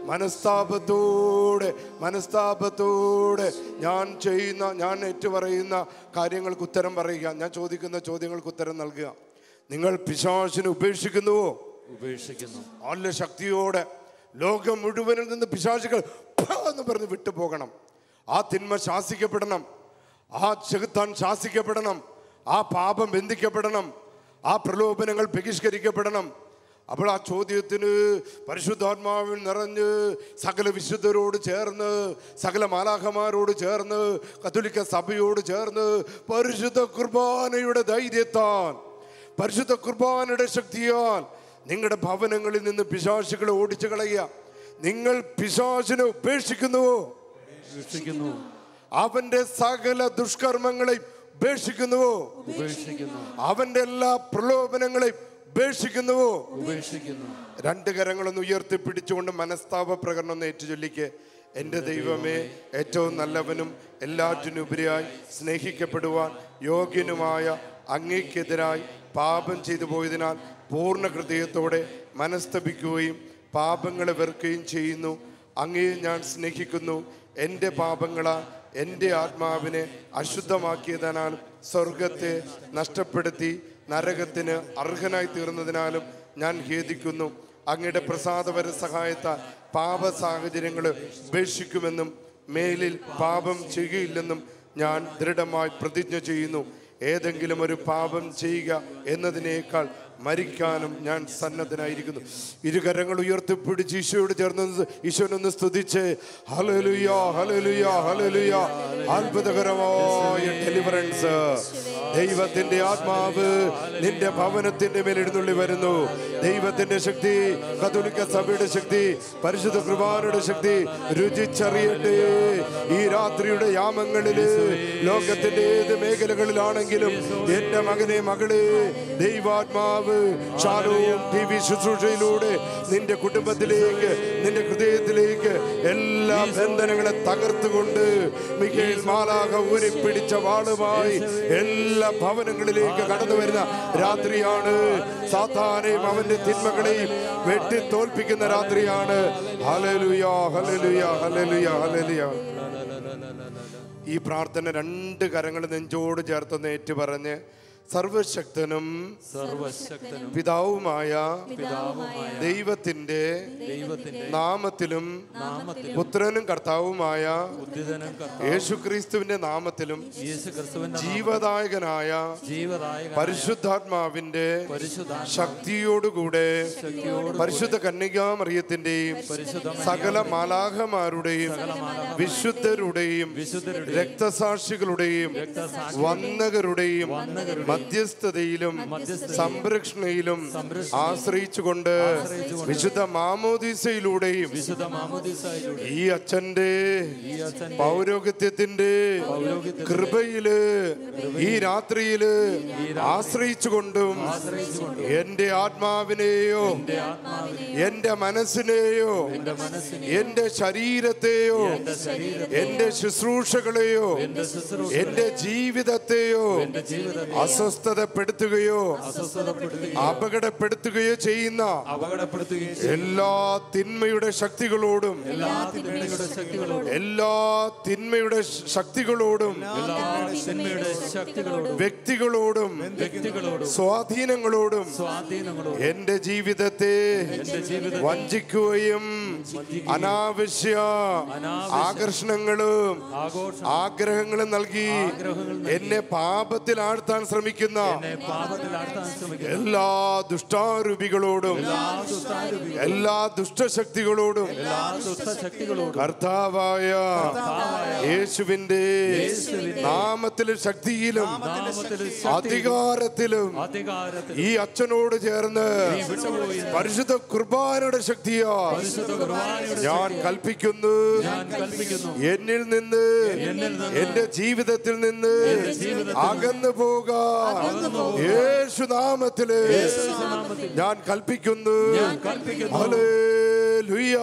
മനസ്താപത്തോടെ മനസ്താപത്തോടെ ഞാൻ ചെയ്യുന്ന ഞാൻ ഏറ്റുപറയുന്ന കാര്യങ്ങൾക്ക് ഉത്തരം പറയുക ഞാൻ ചോദിക്കുന്ന ചോദ്യങ്ങൾക്ക് ഉത്തരം നൽകുക നിങ്ങൾ പിശാചിനെ ഉപേക്ഷിക്കുന്നുവോ ഉപേക്ഷിക്കുന്നു നല്ല ശക്തിയോടെ ലോകം മുഴുവനിൽ നിന്ന് പിശാചുകൾ "ഫ" എന്ന് പറഞ്ഞ് വിട്ടുപോകണം ആ തിന്മ ശാസിക്കപ്പെടണം ആ ചെകുത്താൻ ശാസിക്കപ്പെടണം ആ പാപം ബന്ധിക്കപ്പെടണം ആ പ്രലോഭനങ്ങൾ ബഹിഷ്കരിക്കപ്പെടണം അപ്പോൾ ആ ചോദ്യത്തിന് പരിശുദ്ധാത്മാവിൽ നിറഞ്ഞ് സകല വിശുദ്ധരോട് ചേർന്ന് സകല മാലാഖമാരോട് ചേർന്ന് കത്തോലിക്ക സഭയോട് ചേർന്ന് പരിശുദ്ധ കുർബാനയുടെ ധൈര്യത്താൽ പരിശുദ്ധ കുർബാനയുടെ ശക്തിയാൽ നിങ്ങളുടെ ഭവനങ്ങളിൽ നിന്ന് പിശാചുകളെ ഓടിച്ചു കളയുക നിങ്ങൾ പിശാചിനെ ഉപേക്ഷിക്കുന്നുവോ ഉപേക്ഷിക്കുന്നു അവന്റെ സകല ദുഷ്കർമ്മങ്ങളെ ഉപേക്ഷിക്കുന്നുവോ ഉപേക്ഷിക്കുന്നു അവന്റെ എല്ലാ പ്രലോഭനങ്ങളെയും ഉപേക്ഷിക്കുന്നുവോ ഉപേക്ഷിക്കുന്നു രണ്ട് കരങ്ങളൊന്ന് ഉയർത്തിപ്പിടിച്ചുകൊണ്ട് മനസ്താപ പ്രകടനം ഒന്ന് ഏറ്റുചൊല്ലിക്ക് എൻ്റെ ദൈവമേ ഏറ്റവും നല്ലവനും എല്ലാറ്റിനുപരിയായി സ്നേഹിക്കപ്പെടുവാൻ യോഗ്യനുമായ അങ്ങേക്കെതിരായി പാപം ചെയ്തു പോയതിനാൽ പൂർണ്ണ ഹൃദയത്തോടെ മനസ്തപിക്കുകയും പാപങ്ങളെ വെറുക്കുകയും ചെയ്യുന്നു അങ്ങയെ ഞാൻ സ്നേഹിക്കുന്നു എൻ്റെ പാപങ്ങളാൽ എൻ്റെ ആത്മാവിനെ അശുദ്ധമാക്കിയതിനാൽ സ്വർഗത്തെ നഷ്ടപ്പെടുത്തി നരകത്തിന് അർഹനായി തീർന്നതിനാലും ഞാൻ ഖേദിക്കുന്നു അങ്ങയുടെ പ്രസാദപര സഹായത്താൽ പാപ സാഹചര്യങ്ങൾ ഉപേക്ഷിക്കുമെന്നും മേലിൽ പാപം ചെയ്യുകയില്ലെന്നും ഞാൻ ദൃഢമായി പ്രതിജ്ഞ ചെയ്യുന്നു ഏതെങ്കിലും ഒരു പാപം ചെയ്യുക എന്നതിനേക്കാൾ മരിക്കാനും ഞാൻ സന്നദ്ധനായിരിക്കുന്നു ഇരുകരങ്ങൾ ഉയർത്തിപ്പിടിച്ച് ഈശോയോട് ചേർന്ന് ഈശോനൊന്ന് സ്തുതിച്ച് ഹലലുയ ഹലലുയ ഹലലുയ അത്ഭുതകരമായ ഡെലിവറൻസ് ദൈവത്തിന്റെ ആത്മാവ് നിന്റെ ഭവനത്തിന്റെ മേൽ എഴുന്നള്ളി വരുന്നു ദൈവത്തിന്റെ ശക്തി കത്തോലിക്ക സഭയുടെ ശക്തി പരിശുദ്ധ കുർബാനയുടെ ശക്തി രുചിച്ചറിയട്ടെ ഈ രാത്രിയുടെ യാമങ്ങളില് ലോകത്തിന്റെ ഏത് മേഖലകളിലാണെങ്കിലും എന്റെ മകനെ മകളെ ദൈവാത്മാവ് ഷാലോം ടി വി ശുശ്രൂഷയിലൂടെ നിന്റെ കുടുംബത്തിലേക്ക് നിന്റെ ഹൃദയത്തിലേക്ക് എല്ലാ ബന്ധനങ്ങളെ തകർത്തുകൊണ്ട് മികേൽ മാലാക ഊരിപ്പിടിച്ച വാളുമായി എല്ലാ ഭവനങ്ങളിലേക്ക് കടന്നു വരുന്ന രാത്രിയാണ് സാത്താനെയും അവന്റെ തിന്മകളെയും വെട്ടി തോൽപ്പിക്കുന്ന രാത്രിയാണ് ഹല്ലേലൂയ ഹല്ലേലൂയ ഹല്ലേലൂയ ഹല്ലേലൂയ ഈ പ്രാർത്ഥന രണ്ട് കരങ്ങൾ നെഞ്ചോട് ചേർത്തൊന്ന് ഏറ്റു പറഞ്ഞ് സർവശക്തനും സർവശക്തനും പിതാവുമായ പിതാവുമായ ദൈവത്തിന്റെ ദൈവത്തിന്റെ നാമത്തിലും നാമത്തിലും പുത്രനും കർത്താവുമായ ഉദ്ധിതനും യേശുക്രിസ്തുവിന്റെ നാമത്തിലും യേശു ക്രിസ്തുവിന്റെ ജീവദായകനായ ജീവദായക പരിശുദ്ധാത്മാവിന്റെ പരിശുദ്ധ ശക്തിയോടുകൂടെ പരിശുദ്ധ കന്യകാമറിയത്തിന്റെയും സകല മാലാഖമാരുടെയും വിശുദ്ധരുടെയും വിശുദ്ധരുടെ രക്തസാക്ഷികളുടെയും വന്നകരുടെയും മധ്യസ്ഥതയിലും സംരക്ഷണയിലും ആശ്രയിച്ചുകൊണ്ട് വിശുദ്ധ മാമോദീസയിലൂടെയും വിശുദ്ധ മാമോദിസായിലൂടെ ഈ അച്ഛന്റെ ഈ അച്ഛൻ പൗരോഗത്യത്തിന്റെ കൃപയില് ഈ രാത്രിയില് ആശ്രയിച്ചുകൊണ്ടും എന്റെ ആത്മാവിനെയോ എന്റെ മനസ്സിനെയോ എന്റെ ശരീരത്തെയോ എന്റെ ശുശ്രൂഷകളെയോ എന്റെ ജീവിതത്തെയോ അസ്വസ്ഥതപ്പെടുത്തുകയോ അപകടപ്പെടുത്തുകയോ ചെയ്യുന്ന അപകടപ്പെടുത്തുകയും ചെയ്യും. എല്ലാ തിന്മയുടെ ശക്തികളോടും എല്ലാ തിന്മയുടെ ശക്തികളോടും എല്ലാ തിന്മയുടെ ശക്തികളോടും എല്ലാ തിന്മയുടെ ശക്തികളോടും വ്യക്തികളോടും വ്യക്തികളോടും സ്വാധീനങ്ങളോടും സ്വാധീനങ്ങളോടും എന്റെ ജീവിതത്തെ വഞ്ചിക്കുകയും അനാവശ്യ ആകർഷണങ്ങളും ആഘോഷം ആഗ്രഹങ്ങളും നൽകി എന്നെ പാപത്തിൽ ആഴ്ത്താൻ ശ്രമിക്കുന്ന പാപത്തിലാഴ്ത്താൻ ശ്രമിക്കുന്ന എല്ലാ ദുഷ്ടാരൂപികളോടും എല്ലാ ദുഷ്ടശക്തികളോടും എല്ലാ ദുഷ്ടശക്തികളോടും കർത്താവായ യേശുവിന്റെ നാമത്തിലും ശക്തിയിലും നാമത്തിലും അധികാരത്തിലും അധികാരത്തിൽ ഈ അച്ഛനോട് ചേർന്ന് പരിശുദ്ധ കുർബാനയുടെ ശക്തിയാ ഞാൻ കൽപ്പിക്കുന്നു ഞാൻ കൽപ്പിക്കുന്നു എന്നിൽ നിന്ന് എന്റെ ജീവിതത്തിൽ നിന്ന് അകന്നു പോകാൻ യേശുനാമത്തില് ഞാൻ കൽപ്പിക്കുന്നു ഹല്ലേലൂയ.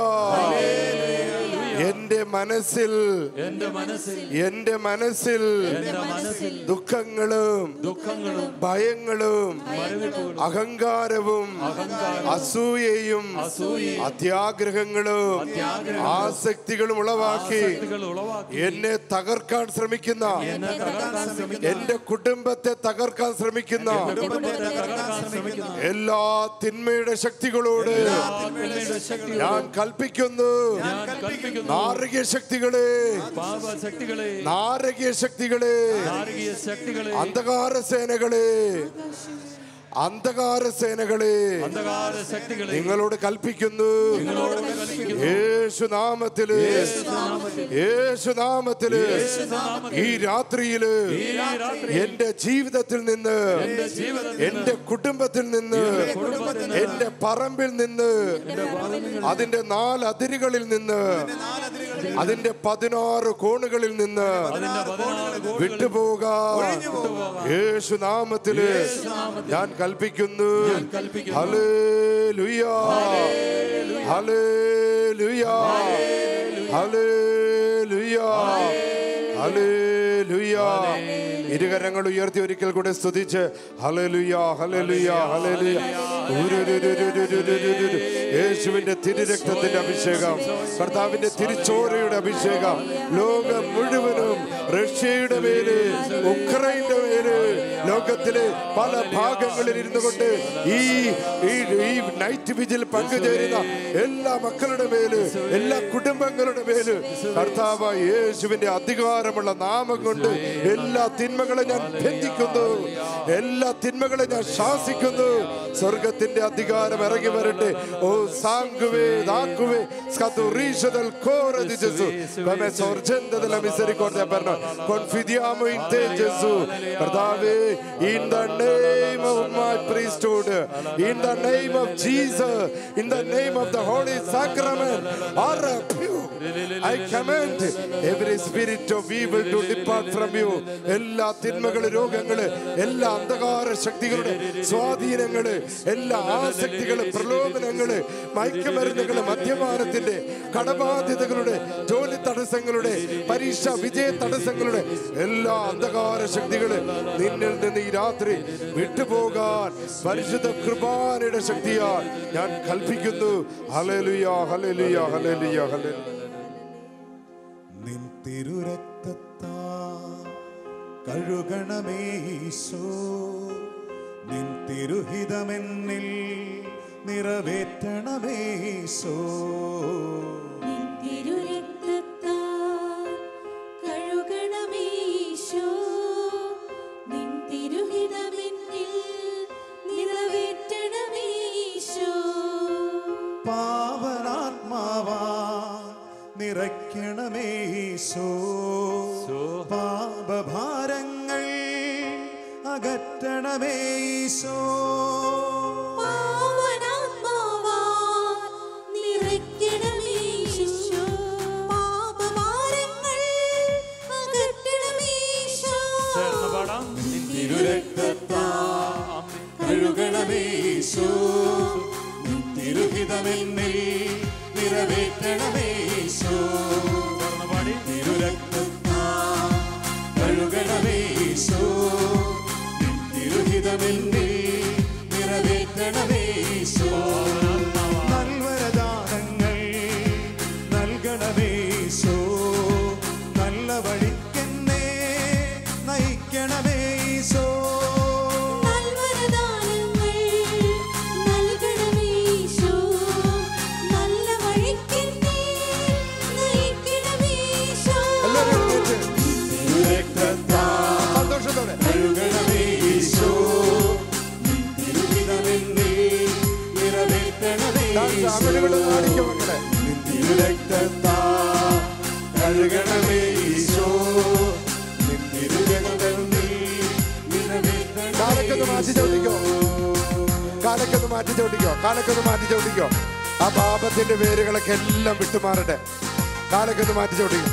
എന്റെ മനസ്സിൽ എന്റെ മനസ്സിൽ എന്റെ മനസ്സിൽ എന്റെ മനസ്സിൽ ദുഃഖങ്ങളും ദുഃഖങ്ങളും ഭയങ്ങളും മരവിപ്പുകളും അഹങ്കാരവും അസൂയയും അത്യാഗ്രഹങ്ങളും ആസക്തികളും ഉളവാക്കി ശക്തികൾ ഉളവാക്കി എന്നെ തകർക്കാൻ ശ്രമിക്കുന്ന എന്നെ തകർക്കാൻ ശ്രമിക്കുന്ന എന്റെ കുടുംബത്തെ തകർക്കാൻ ശ്രമിക്കുന്ന കുടുംബത്തെ തകർക്കാൻ ശ്രമിക്കുന്ന എല്ലാ തിന്മയുടെ ശക്തികളോട് തിന്മയുടെ ശക്തി ഞാൻ കൽപ്പിക്കുന്നു ഞാൻ കൽപ്പിക്കുന്നു നാരകീയ ശക്തികളെ പാപശക്തികളെ നാരകീയ ശക്തികളെ നാരകീയ ശക്തികളെ അന്ധകാര സേനകളെ അന്ധകാര സേനകളെ അന്ധകാര ശക്തികളെ നിങ്ങളോട് കൽപ്പിക്കുന്നു നിങ്ങളോട് കൽപ്പിക്കുന്നു യേശുനാമത്തില് യേശുനാമത്തില് ഈ രാത്രിയില് എന്റെ ജീവിതത്തിൽ നിന്ന് എന്റെ കുടുംബത്തിൽ നിന്ന് എന്റെ പറമ്പിൽ നിന്ന് അതിന്റെ നാല് അതിരുകളിൽ നിന്ന് അതിന്റെ പതിനാറ് കോണുകളിൽ നിന്ന് വിട്ടുപോകാൻ യേശുനാമത്തില് ഞാൻ കൽപ്പിക്കുന്നു ഹല്ലേലൂയ ഹല്ലേലൂയ ഹല്ലേലൂയ ഹല്ലേലൂയ ഇരുകരങ്ങൾ ഉയർത്തി ഒരിക്കൽ കൂടെ സ്തുതിച്ച് ഹല്ലേലൂയ ഹല്ലേലൂയ ഹല്ലേലൂയ ഉരുരുരുരുരുരുരുരുരു. യേശുവിന്റെ തിരുരക്തത്തിന്റെ അഭിഷേകം കർത്താവിന്റെ തിരിച്ചോരയുടെ അഭിഷേകം ലോകം മുഴുവനും റഷ്യയുടെ മേല് ഉക്രൈന്റെ മേല് ലോകത്തിലെ പല ഭാഗങ്ങളിൽ ഇരുന്നു കൊണ്ട് ഈ ഈ- ഈ നൈറ്റ് വിജിൽ പങ്കുചേരുന്ന എല്ലാ മക്കളുടെ മേല് എല്ലാ കുടുംബങ്ങളുടെ മേല് കർത്താവ് യേശുവിന്റെ അധികാരമുള്ള നാമം കൊണ്ട് എല്ലാ തിന്മകളെ ഞാൻ ബന്ധിക്കുന്നു എല്ലാ തിന്മകളെ ഞാൻ ശാസിക്കുന്നു സ്വർഗത്തിന്റെ അധികാരം ഇറങ്ങി വരട്ടെ ഓ സാങ്കുവേ ദാക്കുവേ സ്കതുറീശതൽ കോരതി ജെസു come sorgente della misericordia per noi confidiamo in te Gesù കർത്താവേ In the name of my priesthood, in the name of Jesus, in the name of the Holy Sacrament, I rebuke, I command every spirit of evil to depart from you. എല്ലാ തിന്മകള് രോഗങ്ങള് എല്ലാ അന്ധകാര ശക്തികളുടെ സ്വാധീനങ്ങള് എല്ലാ ആസക്തികള് പ്രലോഭനങ്ങള് മയക്കുമരുന്നുകള് മദ്യപാനത്തിന്റെ കടബാധ്യതകളുടെ ജോലി തടസ്സങ്ങളുടെ പരീക്ഷ വിജയ തടസ്സങ്ങളുടെ എല്ലാ അന്ധകാര ശക്തികള് നിന്നിൽ നിന്ന് ഈ രാത്രി വിട്ടുപോകാൻ പരിശുദ്ധ കൃപാനയുടെ ശക്തിയാൽ ഞാൻ കൽപ്പിക്കുന്നു ഹലലുയ ഹലലുയ ഹലലുയ ഹലലുയ നിൻ തിരുരക്തത്താ കഴുകണമേ ഈശോ നിൻ തിരുഹിതമെന്നിൽ നിറവേറ്റണമേ ഈശോ നിൻ തിരുരക്തത്താൽ കഴുകണമേ ഈശോ. നിൻ തിരുഹിതമെന്നിൽ നിറവേറ്റണമേ ഈശോ. പാവനാത്മാവാ നിറയ്ക്കണമേ ഈശോ പാപഭാരങ്ങൾ അകറ്റണമേ ഈശോ പാവനാത്മാവാൽ നിറയ്ക്കണമേ ഈശോ. പാപഭാരങ്ങൾ അകറ്റണമേ ഈശോ. കഴുകണമേ ഈശോ നിൻ തിരുഹിതമെന്നിൽ നിറവേറ്റണമേ ഈശോ തിരുരക്തത്താ കഴുകണമേ ഈശോ നിൻ തിരുഹിതമെന്നിൽ നിറവേറ്റണമേ ഈശോ നൽവരദാനങ്ങൾ നൽകണമേ ഈശോ നല്ല വഴിക്കെന്നെ നയിക്കണമേ ഈശോ നൽവരദാനങ്ങൾ നൽകണമേ ഈശോ. നല്ല വഴിക്കെന്നെ നയിക്കണമേ ഈശോ. എല്ലാവരും എഴുന്നേറ്റ് തിരുരക്തത്താ സന്തോഷത്തോടെ കഴുകണമേ ഈശോ നിൻ തിരുഹിതമെന്നിൽ നിറവേറ്റണമേ ഡാൻസ് ഈശോ അങ്ങോട്ട് ഇങ്ങോട്ട് കാണിക്കും മക്കളെ നിൻ തിരുരക്തത്താ കഴുകണമേ ഈശോ നിൻ തിരുരക്തമെന്നിൽ നിറവേറ്റണമേ കാലൊക്കെ മാറ്റി ചവിട്ടിക്കോ കാലൊക്കെ ഒന്ന് മാറ്റി ചവിട്ടിക്കോ കാലൊക്കെ ഒന്ന് മാറ്റി ചവിട്ടിക്കോ ആ പാപത്തിന്റെ വേരുകളൊക്കെ എല്ലാം വിട്ടുമാറട്ടെ കാലൊക്കെ ഒന്ന് മാറ്റി ചവിട്ടിക്കോ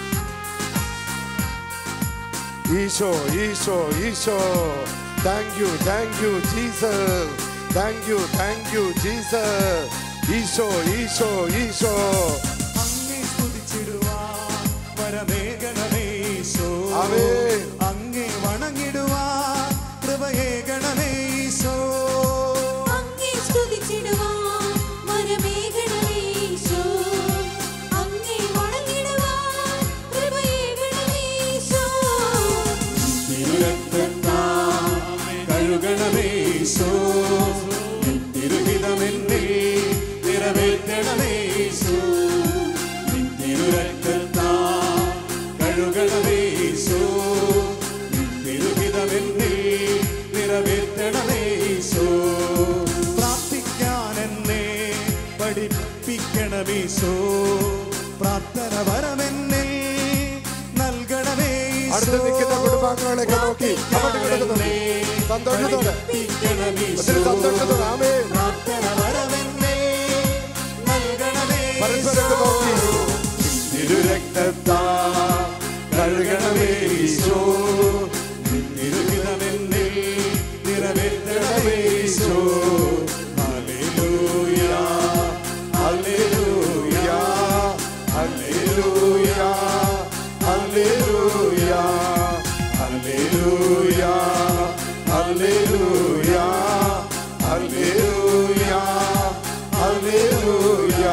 ഈശോ ഈശോ ഈശോ thank you thank you Jesus thank you thank you Jesus ഈശോ ഈശോ ഈശോ അങ്ങേ സ്തുതിച്ചിടുവാൻ വരമേകണമേ ഈശോ ആമേൻ. അങ്ങേ വണങ്ങിടുവാൻ കൃപയേകണമേ ഈശോ അങ്ങേ സ്തുതിച്ചിടുവാൻ വരമേകണമേ ഈശോ. അങ്ങേ വണങ്ങിടുവാൻ കൃപയേകണമേ ഈശോ. തിരുരക്തത്താ കഴുകണമേ ഈശോ നിൻ തിരുഹിതമെന്നിൽ നിറവേറ്റണമേ ഈശോ നിൻ തിരുരക്തത്താ കഴുകണമേ ഈശോ നിൻ തിരുഹിതമെന്നിൽ നിറവേറ്റണമേ ഈശോ പ്രാർത്ഥിക്കാൻ എന്നെ പഠിപ്പിക്കണമീശോ പ്രാർത്ഥന വരമെന്നിൽ നൽകണമേ അടുത്ത് നിൽക്കുന്ന കുടുംബാംഗങ്ങളെയൊക്കെ നോക്കി അങ്ങോട്ട് ഇങ്ങോട്ട് നോക്കി സന്തോഷത്തോടെ ഒത്തിരി സന്തോഷത്തോടെ ആമേ പ്രാർത്ഥന വരമെന്നെ നൽകണമേ പരസ്പരമൊക്കെ നോക്കി തിരുരക്തത്താ കഴുകണമേ ഈശോ നിൻ തിരുഹിതമെന്നിൽ നിറവേറ്റണമേ ഈശോ ഹല്ലേലൂയ ഹല്ലേലൂയ ഹല്ലേലൂയ ഹല്ലേലൂയ ഹല്ലേലൂയ ഹല്ലേലൂയ ഹല്ലേലൂയ ഹല്ലേലൂയ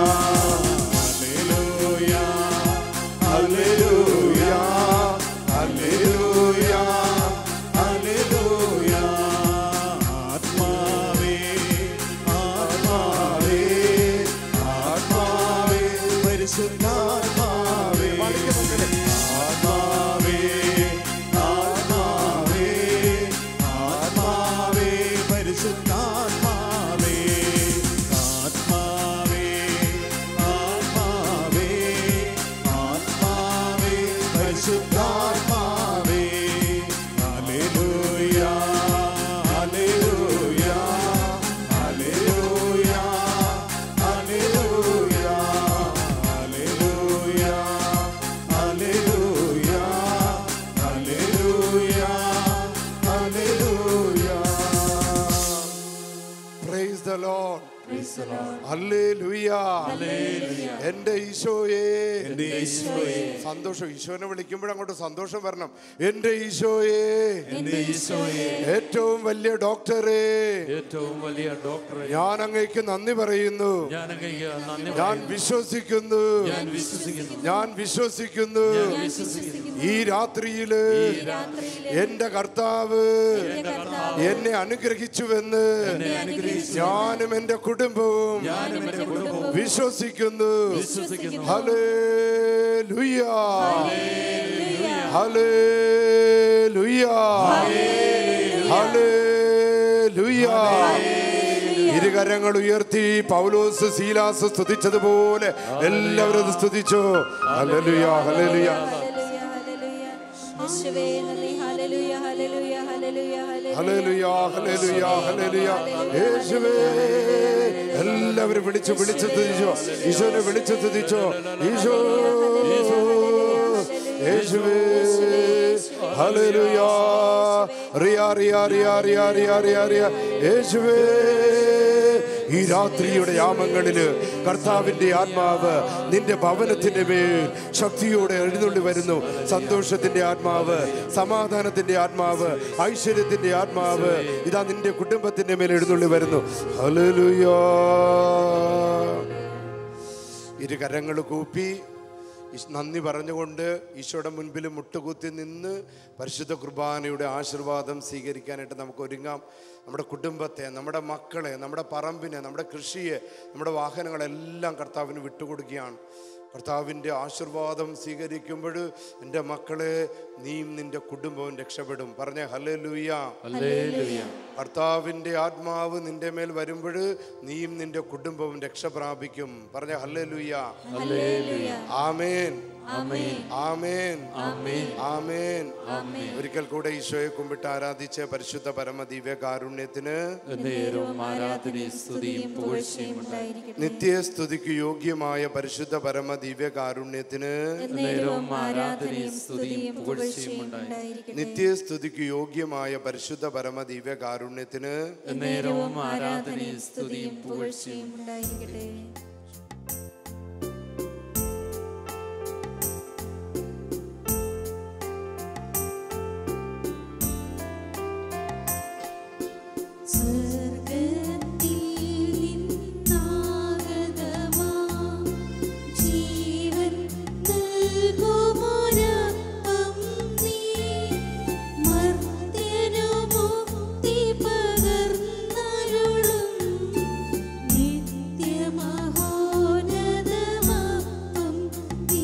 ഹല്ലേലൂയ ഹല്ലേലൂയ ഹല്ലേലൂയ ഹല്ലേലൂയ ആത്മാവേ ആത്മാവേ ആത്മാവേ പരിശുദ്ധാത്മാവേ ആത്മാവേ ആത്മാവേ ആത്മാവേ പരിശുദ്ധാത്മാവേ ദ ലോർഡ് ഹല്ലേലൂയ എന്റെ ഈശോയെ എന്റെ ഈശോയെ സന്തോഷം ഈശോനെ വിളിക്കുമ്പോൾ അങ്ങോട്ട് സന്തോഷം വരണം എന്റെ ഈശോയെ എന്റെ ഈശോയെ ഏറ്റവും വലിയ ഡോക്ടറെ ഏറ്റവും വലിയ ഡോക്ടറെ ഞാൻ അങ്ങേക്ക് നന്ദി പറയുന്നു ഞാൻ അങ്ങേക്ക് നന്ദി ഞാൻ പറയുന്നു. വിശ്വസിക്കുന്നു ഞാൻ വിശ്വസിക്കുന്നു ഞാൻ വിശ്വസിക്കുന്നു ഞാൻ വിശ്വസിക്കുന്നു ഈ രാത്രിയില് എന്റെ കർത്താവ് എന്റെ കർത്താവ് എന്നെ അനുഗ്രഹിച്ചുവെന്ന് എന്നെ അനുഗ്രഹിച്ചു ഞാനും എന്റെ കുടുംബവും ഞാനും എന്റെ കുടുംബവും വിശ്വസിക്കുന്നു വിശ്വസിക്കുന്നു ഹല്ലേലൂയ ഹല്ലേലൂയ ഹല്ലേലൂയ ഇരുകരങ്ങൾ ഉയർത്തി പൗലോസ് സീലാസ് സ്തുതിച്ചതുപോലെ എല്ലാവരും അത് സ്തുതിച്ചു ഹല്ലേലൂയ ഹല്ലേലൂയ യേശുവേ നന്ദി ഹല്ലേലൂയ ഹല്ലേലൂയ ഹല്ലേലൂയ ഹല്ലേലൂയ ഹല്ലേലൂയ ഹല്ലേലൂയ യേശുവേ എല്ലാവരും വിളിച്ചു വിളിച്ചു തുതിച്ചോ ഈശോനെ വിളിച്ചു തുതിച്ചോ ഈശോ യേശുവേ ഹല്ലേലൂയ റിയ റിയ റിയ റിയ റിയ റിയ റിയ യേശുവേ ഈ രാത്രിയുടെ യാമങ്ങളില് കർത്താവിന്റെ ആത്മാവ് നിന്റെ ഭവനത്തിന്റെ മേൽ ശക്തിയോടെ എഴുന്നള്ളി വരുന്നു സന്തോഷത്തിന്റെ ആത്മാവ് സമാധാനത്തിന്റെ ആത്മാവ് ഐശ്വര്യത്തിന്റെ ആത്മാവ് ഇതാ നിന്റെ കുടുംബത്തിന്റെ മേൽ എഴുന്നള്ളി വരുന്നു ഹല്ലേലൂയ ഇരു കരങ്ങൾ കൂപ്പി ഈശ് നന്ദി പറഞ്ഞുകൊണ്ട് ഈശോയുടെ മുൻപിൽ മുട്ടുകുത്തി നിന്ന് പരിശുദ്ധ കുർബാനയുടെ ആശീർവാദം സ്വീകരിക്കാനായിട്ട് നമുക്ക് ഒരുങ്ങാം നമ്മുടെ കുടുംബത്തെ നമ്മുടെ മക്കളെ നമ്മുടെ പറമ്പിനെ നമ്മുടെ കൃഷിയെ നമ്മുടെ വാഹനങ്ങളെല്ലാം കർത്താവിന് വിട്ടുകൊടുക്കുകയാണ് കർത്താവിൻ്റെ ആശീർവാദം സ്വീകരിക്കുമ്പോൾ എൻ്റെ മക്കളെ നീയും നിന്റെ കുടുംബവും രക്ഷപ്പെടും പറഞ്ഞേ ഹലേ ലൂയ ഹല്ലേലൂയ കർത്താവിൻ്റെ ആത്മാവ് നിന്റെ മേൽ വരുമ്പോൾ നീയും നിന്റെ കുടുംബവും രക്ഷ പ്രാപിക്കും പറഞ്ഞ ഹല്ലേ ലൂയ ഹല്ലേലൂയ ആമേൻ ആമേൻ ആമേൻ ആമേൻ ആമേൻ ഒരിക്കൽ കൂടെ ഈശോയെ കുമ്പിട്ട് ആരാധിച്ച പരിശുദ്ധ പരമ ദിവ്യ കാരുണ്യത്തിന് നേരവും ആരാധനയും സ്തുതിയും പുകഴ്ചയും ഉണ്ടായിരിക്കട്ടെ നിത്യസ്തുതിക്ക് യോഗ്യമായ പരിശുദ്ധ പരമ ദിവ്യ കാരുണ്യത്തിന് നേരവും ആരാധനയും സ്തുതിയും പുകഴ്ചയും ഉണ്ടായിരിക്കട്ടെ നിത്യസ്തുതിക്ക് യോഗ്യമായ പരിശുദ്ധ പരമ ദിവ്യ കാരുണ്യത്തിന് നേരവും ആരാധനയും സ്തുതിയും പുകഴ്ചയും ഉണ്ടായിരിക്കട്ടെ സ്വർഗത്തിൽ നിന്നാഗതമാ ജീവൻ നൽകുമൊരപ്പം നീ മർത്യനു മുക്തി പകർന്നരുളും നിത്യമഹോന്നതമപ്പം നീ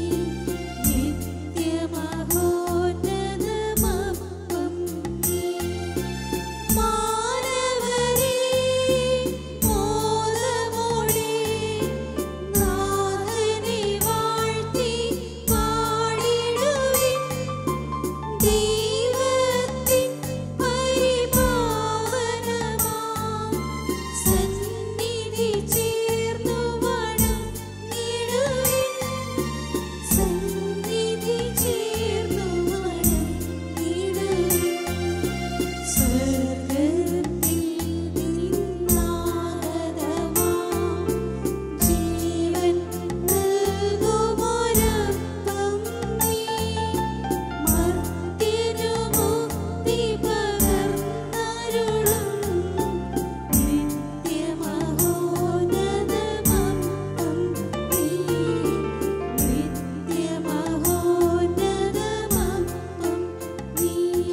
നിത്യമഹോന്നതമപ്പം നീ മാനവരേ മോദമോടെ നാഥനെ വാഴ്ത്തി പാടിടുവിൻ ദൈവത്തിൻ പരിപാവനമാം സന്നിധി ചേർന്നു വണങ്ങിടുവിൻ സന്നിധി ചേർന്നു വണങ്ങിടുവിൻ സ്വർഗത്തിൽ നിന്നാഗതമാ ജീവൻ നൽകുമൊരപ്പം നീ മർത്യനു മുക്തി പകർന്നരുളും നിത്യമഹോന്നതമപ്പം നീ നിത്യമഹോന്നതമപ്പം നീ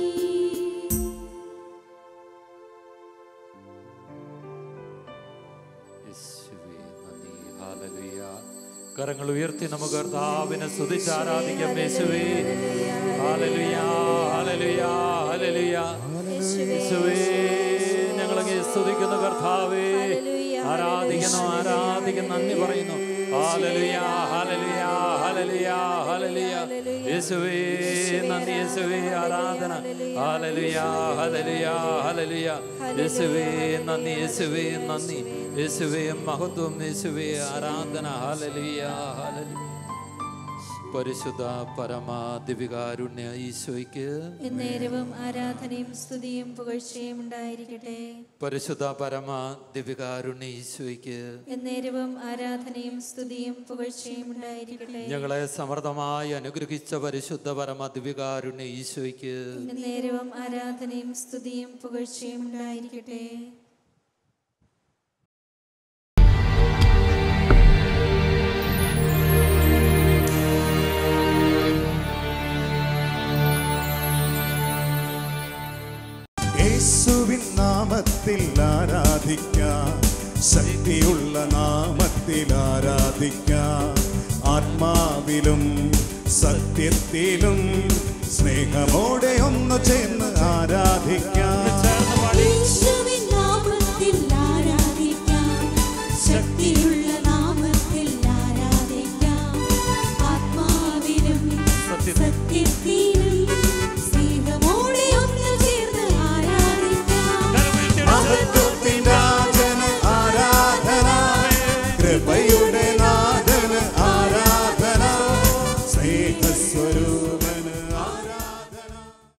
യേശുവേ, നന്ദി. ഹല്ലേലൂയ. കരങ്ങൾ ഉയർത്തി നമുക്ക് കർത്താവിനെ സ്തുതിച്ച് ആരാധിക്കാം യേശുവേ ഹല്ലേലൂയ ഹല്ലേലൂയ ഹല്ലേലൂയ യേശുവേ ഞങ്ങളങ്ങ് സ്തുതിക്കുന്ന കർത്താവേ ആരാധിക്കുന്നു ആരാധിക്കുന്നു നന്ദി പറയുന്നു ഹല്ലേലൂയ ഹല്ലേലൂയ ഹല്ലേലൂയ ഹല്ലേലൂയ യേശുവേ നന്ദി യേശുവേ ആരാധന ഹല്ലേലൂയ ഹല്ലേലൂയ ഹല്ലേലൂയ യേശുവേ നന്ദി യേശുവേ നന്ദി യേശുവേ മഹത്വം യേശുവേ ആരാധന ഹല്ലേലൂയ ഹല്ലേലൂയ പരിശുദ്ധ പരമ ദിവികാരുണ്യ ഈശോയ്ക്ക് എന്നേരവും ആരാധനയും സ്തുതിയും പുകഴ്ചയും ഉണ്ടായിരിക്കട്ടെ പരിശുദ്ധ പരമ ദിവികാരുണ്യ ഈശോയ്ക്ക് എന്നേരവും ആരാധനയും സ്തുതിയും പുകഴ്ചയും ഉണ്ടായിരിക്കട്ടെ ഞങ്ങളെ സമൃദ്ധമായി അനുഗ്രഹിച്ച പരിശുദ്ധ പരമ ദിവികാരുണ്യ ഈശോയ്ക്ക് എന്നേരവും ആരാധനയും സ്തുതിയും പുകഴ്ചയും ഉണ്ടായിരിക്കട്ടെ യേശുവിൻ നാമത്തിൽ ആരാധിക്കാം ശക്തിയുള്ള നാമത്തിൽ ആരാധിക്കാം ആത്മാവിലും സത്യത്തിലും സ്നേഹമോടെ ഒന്ന് ചേർന്ന് ആരാധിക്കാം യേശുവിൻ നാമത്തിൽ ആരാധിക്കാം ശക്തിയുള്ള നാമത്തിൽ ആരാധിക്കാം ആത്മാവിലും സത്യത്തിലും സ്നേഹമോടെ ഒന്ന് ചേർന്ന് ആരാധിക്കാം മഹത്വത്തിൻ രാജന് ആരാധന കൃപയുടെ